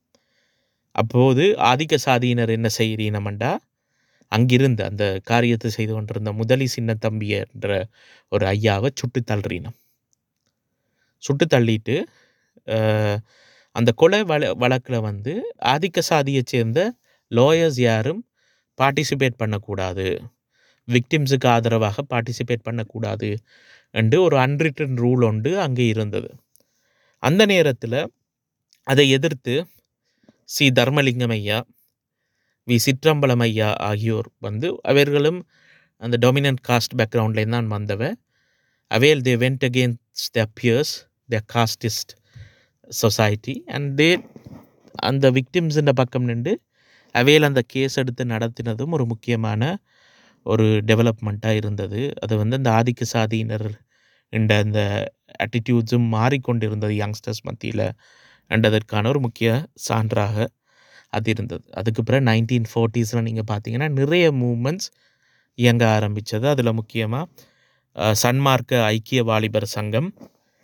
அப்போது ஆதிக்க சாதியினர் என்ன செய்கிறீனமெண்டா அங்கிருந்து அந்த காரியத்தை செய்து கொண்டிருந்த முதலி சின்ன தம்பி என்ற ஒரு ஐயாவை சுட்டு தள்ளுறீனம் சுட்டு தள்ளிட்டு அஹ், அந்த கொலை வழ வழக்கில் வந்து ஆதிக்க சாதியைச் சேர்ந்த லாயர்ஸ் யாரும் பார்ட்டிசிபேட் பண்ணக்கூடாது விக்டிம்ஸுக்கு ஆதரவாக பார்ட்டிசிபேட் பண்ணக்கூடாது என்று ஒரு அன்ரிட்டன் ரூல் ஒன்று அங்கே இருந்தது அந்த நேரத்தில் அதை எதிர்த்து சி தர்மலிங்கம் ஐயா வி சிற்றம்பலம் ஐயா ஆகியோர் வந்து அவர்களும் அந்த டொமினன்ட் காஸ்ட் பேக்ரவுண்ட்லேருந்து தான் வந்தவ அவேல் they went against the peers the casteist society and they அந்த விக்டிம்ஸுன்ற பக்கம் நின்று அவையில் அந்த கேஸ் எடுத்து நடத்தினதும் ஒரு முக்கியமான ஒரு டெவலப்மெண்ட்டாக இருந்தது அது வந்து அந்த ஆதிக்க சாதியினர் என்ற அந்த ஆட்டிடியூட்ஸும் மாறிக்கொண்டிருந்தது யங்ஸ்டர்ஸ் மத்தியில் என்றதற்கான ஒரு முக்கிய சான்றாக அது இருந்தது அதுக்கு பிறகு நைன்டீன் ஃபோர்ட்டிஸில் நீங்கள் பார்த்தீங்கன்னா நிறைய மூமெண்ட்ஸ் இயங்க ஆரம்பித்தது அதில் முக்கியமாக சன்மார்க்க ஐக்கிய வாலிபர் சங்கம்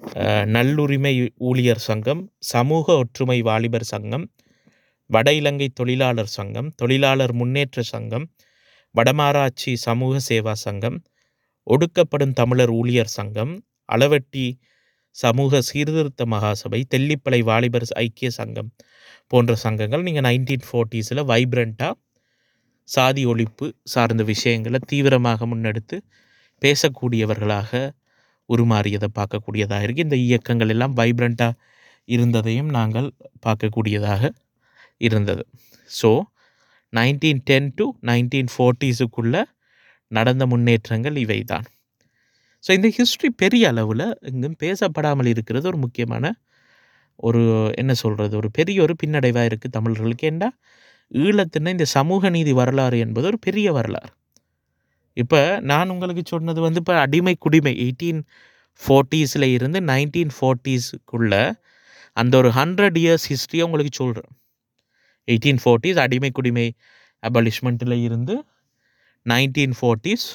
அஹ், நல்லுரிமை ஊழியர் சங்கம் சமூக ஒற்றுமை வாலிபர் சங்கம் வட இலங்கை தொழிலாளர் சங்கம் தொழிலாளர் முன்னேற்ற சங்கம் வடமாராட்சி சமூக சேவா சங்கம் ஒடுக்கப்படும் தமிழர் ஊழியர் சங்கம் அளவட்டி சமூக சீர்திருத்த மகாசபை தெல்லிப்பளை வாலிபர் ஐக்கிய சங்கம் போன்ற சங்கங்கள் நீங்கள் நைன்டீன் ஃபோர்ட்டிஸில் வைப்ரண்ட்டாக சாதி ஒழிப்பு சார்ந்த விஷயங்களை தீவிரமாக முன்னெடுத்து பேசக்கூடியவர்களாக உருமாறியதை பார்க்கக்கூடியதாக இருக்குது இந்த இயக்கங்கள் எல்லாம் வைப்ரண்ட்டாக இருந்ததையும் நாங்கள் பார்க்கக்கூடியதாக இருந்தது so nineteen ten to nineteen ஃபோர்ட்டிஸுக்குள்ளே நடந்த முன்னேற்றங்கள் இவை தான் ஸோ இந்த ஹிஸ்ட்ரி பெரிய அளவில் எங்கும் பேசப்படாமல் இருக்கிறது ஒரு முக்கியமான ஒரு என்ன சொல்கிறது ஒரு பெரிய ஒரு பின்னடைவாக இருக்குது தமிழர்களுக்கு ஏண்டா ஈழத்தின இந்த சமூக நீதி வரலாறு என்பது ஒரு பெரிய வரலாறு இப்போ நான் உங்களுக்கு சொன்னது வந்து இப்போ அடிமை குடிமை எயிட்டீன் ஃபோர்ட்டீஸில் இருந்து நைன்டீன் ஃபோர்ட்டீஸுக்குள்ளே அந்த ஒரு ஹண்ட்ரட் இயர்ஸ் ஹிஸ்ட்ரியை உங்களுக்கு சொல்கிறேன் எயிட்டீன் ஃபோர்ட்டிஸ் அடிமை குடிமை அபாலிஷ்மெண்ட்டில் இருந்து நைன்டீன் ஃபோர்ட்டிஸ்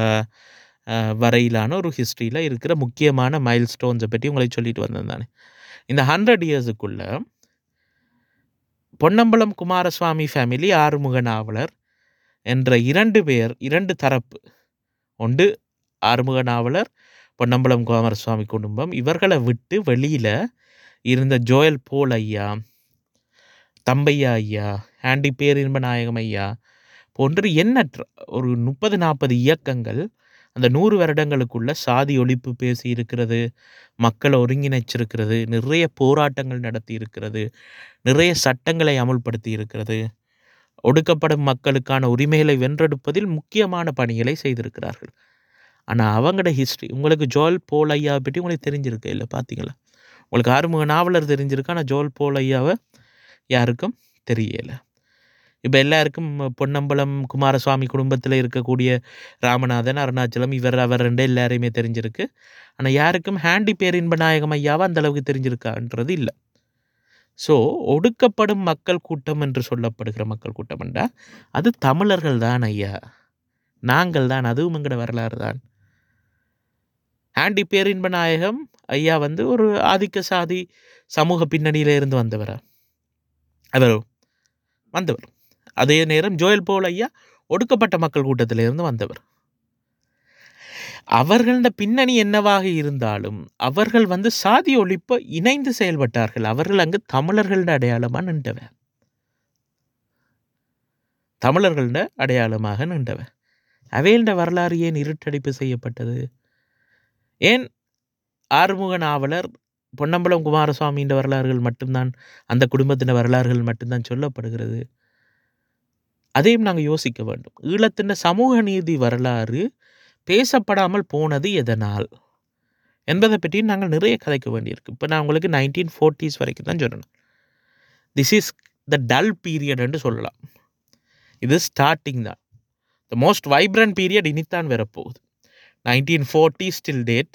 வரையிலான ஒரு ஹிஸ்ட்ரியில் இருக்கிற முக்கியமான மைல் ஸ்டோன்ஸை பற்றி உங்களுக்கு சொல்லிட்டு வந்தேன் தானே இந்த ஹண்ட்ரட் இயர்ஸுக்குள்ள பொன்னம்பலம் குமாரசுவாமி ஃபேமிலி ஆறுமுக நாவலர் என்ற இரண்டு பேர் இரண்டு தரப்பு ஒன்று ஆறுமுக நாவலர் பொன்னம்பலம் குமாரசுவாமி குடும்பம் இவர்களை விட்டு வெளியில் இருந்த ஜோயல் போல் ஐயா தம்பையா ஐயா ஆண்டி பேரின்ப நாயகம் ஐயா போன்று எண்ணற்ற ஒரு முப்பது நாற்பது இயக்கங்கள் அந்த நூறு வருடங்களுக்குள்ள சாதி ஒழிப்பு பேசி இருக்கிறது மக்களை ஒருங்கிணைச்சிருக்கிறது நிறைய போராட்டங்கள் நடத்தி இருக்கிறது நிறைய சட்டங்களை அமுல்படுத்தி இருக்கிறது ஒடுக்கப்படும் மக்களுக்கான உரிமைகளை வென்றெடுப்பதில் முக்கியமான பணிகளை செய்திருக்கிறார்கள் ஆனால் அவங்களோட ஹிஸ்ட்ரி உங்களுக்கு ஜோல் போல் ஐயாவை பற்றி உங்களுக்கு தெரிஞ்சிருக்கு இல்லை பார்த்தீங்களா உங்களுக்கு ஆறுமுக நாவலர் தெரிஞ்சிருக்கு ஆனால் ஜோல் போல் ஐயாவை யாருக்கும் தெரியலை இப்போ எல்லாருக்கும் பொன்னம்பலம் குமாரசுவாமி குடும்பத்தில் இருக்கக்கூடிய ராமநாதன் அருணாச்சலம் இவர் அவர் ரெண்டு எல்லாரையுமே தெரிஞ்சிருக்கு ஆனால் யாருக்கும் ஹேண்டி பேரின்ப நாயகம் ஐயாவை அந்த அளவுக்கு தெரிஞ்சிருக்கான்றது இல்லை ஸோ ஒடுக்கப்படும் மக்கள் கூட்டம் என்று சொல்லப்படுகிற மக்கள் கூட்டம் என்றா அது தமிழர்கள் தான் ஐயா நாங்கள் தான் அதுவும் எங்கட வரலாறு தான் ஆண்டி பேரின்ப நாயகம் ஐயா வந்து ஒரு ஆதிக்க சாதி சமூக பின்னணியில இருந்து வந்தவரா அவர் வந்தவர் அதே நேரம் ஜோயல் போல் ஐயா ஒடுக்கப்பட்ட மக்கள் கூட்டத்திலிருந்து வந்தவர் அவர்களோட பின்னணி என்னவாக இருந்தாலும் அவர்கள் வந்து சாதி ஒழிப்பை இணைந்து செயல்பட்டார்கள் அவர்கள் அங்கு தமிழர்களோட அடையாளமாக நின்றவர் தமிழர்களோட அடையாளமாக நின்றவர் அவைகளோட வரலாறு ஏன் இருட்டடிப்பு செய்யப்பட்டது ஏன் ஆறுமுக நாவலர் பொன்னம்பலம் குமாரசுவாமியின் வரலாறுகள் மட்டும்தான் அந்த குடும்பத்தின் வரலாறுகள் மட்டும்தான் சொல்லப்படுகிறது அதையும் நாங்கள் யோசிக்க வேண்டும் ஈழத்தின் சமூக நீதி வரலாறு பேசப்படாமல் போனது எதனால் என்பதை பற்றி நாங்கள் நிறைய கதைக்க வேண்டியிருக்கு இப்போ நான் உங்களுக்கு நைன்டீன் ஃபோர்ட்டிஸ் வரைக்கும் தான் சொல்லணும் திஸ் இஸ் த டல் பீரியட்னு சொல்லலாம் இது ஸ்டார்டிங் தான் த மோஸ்ட் வைப்ரண்ட் பீரியட் இனித்தான் வரப்போகுது நைன்டீன் ஃபோர்ட்டி ஸ்டில் டேட்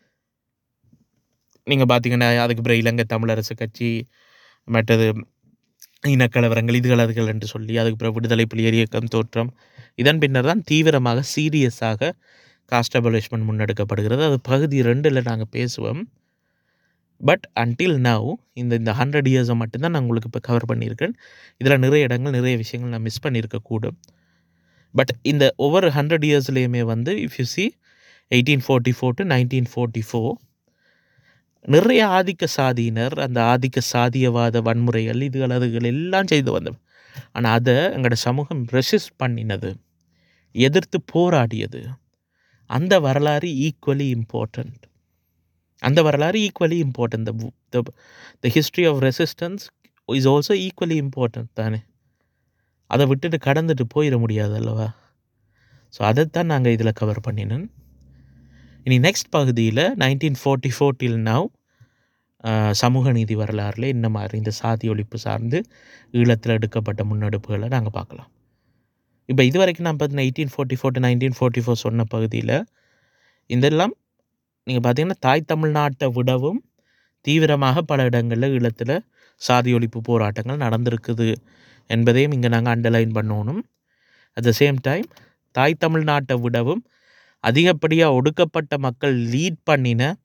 நீங்கள் பார்த்தீங்கன்னா அதுக்கு பிறகு இலங்கை தமிழரசு கட்சி மற்றது இனக்கலவரங்கள் இதுகள் அதுகள் என்று சொல்லி அதுக்கு பிறகு விடுதலை புலிகள் இயக்கம் தோற்றம் இதன் பின்னர் தான் தீவிரமாக சீரியஸாக காஸ்ட் அபலிஷ்மெண்ட் முன்னெடுக்கப்படுகிறது அது பகுதி ரெண்டில் நாங்கள் பேசுவோம் பட் அன்டில் நவ் இந்த இந்த ஹண்ட்ரட் இயர்ஸை மட்டும்தான் நான் உங்களுக்கு இப்போ கவர் பண்ணியிருக்கேன் இதில் நிறைய இடங்கள் நிறைய விஷயங்கள் நான் மிஸ் பண்ணியிருக்கக்கூடும் பட் இந்த ஒவ்வொரு ஹண்ட்ரட் இயர்ஸ்லேயுமே வந்து if you see eighteen forty four to nineteen forty four நிறைய ஆதிக்க சாதியினர் அந்த ஆதிக்க சாதியவாத வன்முறைகள் இதுகள் அதுகள் எல்லாம் செய்து வந்தவர் ஆனால் அதை எங்களோட சமூகம் ரெசிஸ்ட் பண்ணினது எதிர்த்து போராடியது அந்த வரலாறு ஈக்குவலி இம்பார்ட்டண்ட் அந்த வரலாறு equally important the the history of resistance is also equally important தானே அதை விட்டுட்டு கடந்துட்டு போயிட முடியாது அல்லவா ஸோ அதைத்தான் நாங்கள் இதில் கவர் பண்ணினோம் இனி நெக்ஸ்ட் பகுதியில் நைன்டீன் ஃபோர்ட்டி ஃபோர்ட்டில் நவ் சமூக நீதி வரலாறுல என்ன மாதிரி இந்த சாதி ஒழிப்பு சார்ந்து ஈழத்தில் எடுக்கப்பட்ட முன்னெடுப்புகளை நாங்கள் பார்க்கலாம் இப்போ இது வரைக்கும் நான் பார்த்தீங்கன்னா eighteen forty four to nineteen forty four சொன்ன பகுதியில் இதெல்லாம் நீங்கள் பார்த்தீங்கன்னா தாய் தமிழ்நாட்டை விடவும் தீவிரமாக பல இடங்களில் ஈழத்தில் சாதி ஒழிப்பு போராட்டங்கள் நடந்திருக்குது என்பதையும் இங்கே நாங்கள் அண்டர்லைன் பண்ணணும் அட் த சேம் டைம் தாய் தமிழ்நாட்டை விடவும் அதிகப்படியாக ஒடுக்கப்பட்ட மக்கள் லீட் பண்ணின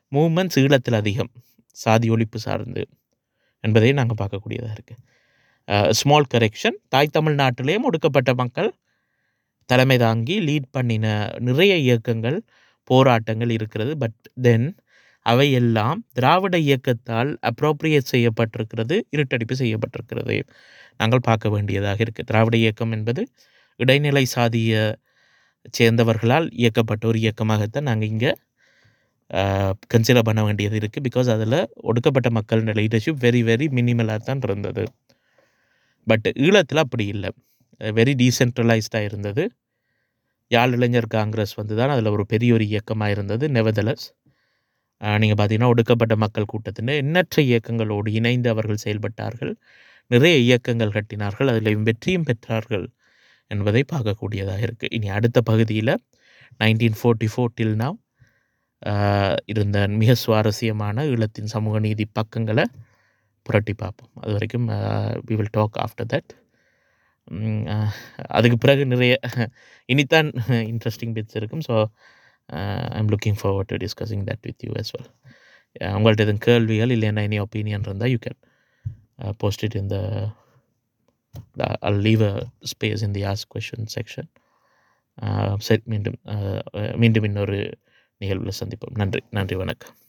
மூமெண்ட்ஸ் ஈழத்தில் அதிகம் சாதி ஒழிப்பு சார்ந்து என்பதை நாங்கள் பார்க்கக்கூடியதாக இருக்குது ஸ்மால் கரெக்ஷன் தாய் தமிழ்நாட்டிலேயும் ஒடுக்கப்பட்ட மக்கள் தலைமை தாங்கி லீட் பண்ணின நிறைய இயக்கங்கள் போராட்டங்கள் இருக்கிறது பட் தென் அவையெல்லாம் திராவிட இயக்கத்தால் அப்ரோப்ரியேட் செய்யப்பட்டிருக்கிறது இருட்டடிப்பு செய்யப்பட்டிருக்கிறது நாங்கள் பார்க்க வேண்டியதாக இருக்குது திராவிட இயக்கம் என்பது இடைநிலை சாதிய சேர்ந்தவர்களால் இயக்கப்பட்ட ஒரு இயக்கமாகத்தான் நாங்கள் இங்கே கன்சிடர் பண்ண வேண்டியது இருக்குது பிகாஸ் அதில் ஒடுக்கப்பட்ட மக்களின் லீடர்ஷிப் வெரி வெரி மினிமலாக தான் இருந்தது பட் ஈழத்தில் அப்படி இல்லை வெரி டீசென்ட்ரலைஸ்டாக இருந்தது யாழ் இளைஞர் காங்கிரஸ் வந்து தான் அதில் ஒரு பெரிய ஒரு இயக்கமாக இருந்தது நெவதலஸ் நீங்கள் பார்த்தீங்கன்னா ஒடுக்கப்பட்ட மக்கள் கூட்டத்தின் எண்ணற்ற இயக்கங்களோடு இணைந்து அவர்கள் செயல்பட்டார்கள் நிறைய இயக்கங்கள் கட்டினார்கள் அதில் வெற்றியும் பெற்றார்கள் என்பதை பார்க்கக்கூடியதாக இருக்குது இனி அடுத்த பகுதியில் nineteen forty four till now இருந்த மிக சுவாரஸ்யமான ஈழத்தின் சமூக நீதி பக்கங்களை புரட்டி பார்ப்போம் அது வரைக்கும் we will talk after that அதுக்கு பிறகு நிறைய இனித்தான் இன்ட்ரெஸ்டிங் பிட்ஸ் இருக்கும் so I am looking forward to discussing that with you as well உங்கள்கிட்ட எதுவும் கேள்விகள் இல்லைன்னா எனி ஒப்பீனியன் இருந்தால் you can post it in the I'll leave a space in the ask question section சரி மீண்டும் மீண்டும் இன்னொரு நிகழ்வில் சந்திப்போம் நன்றி நன்றி வணக்கம்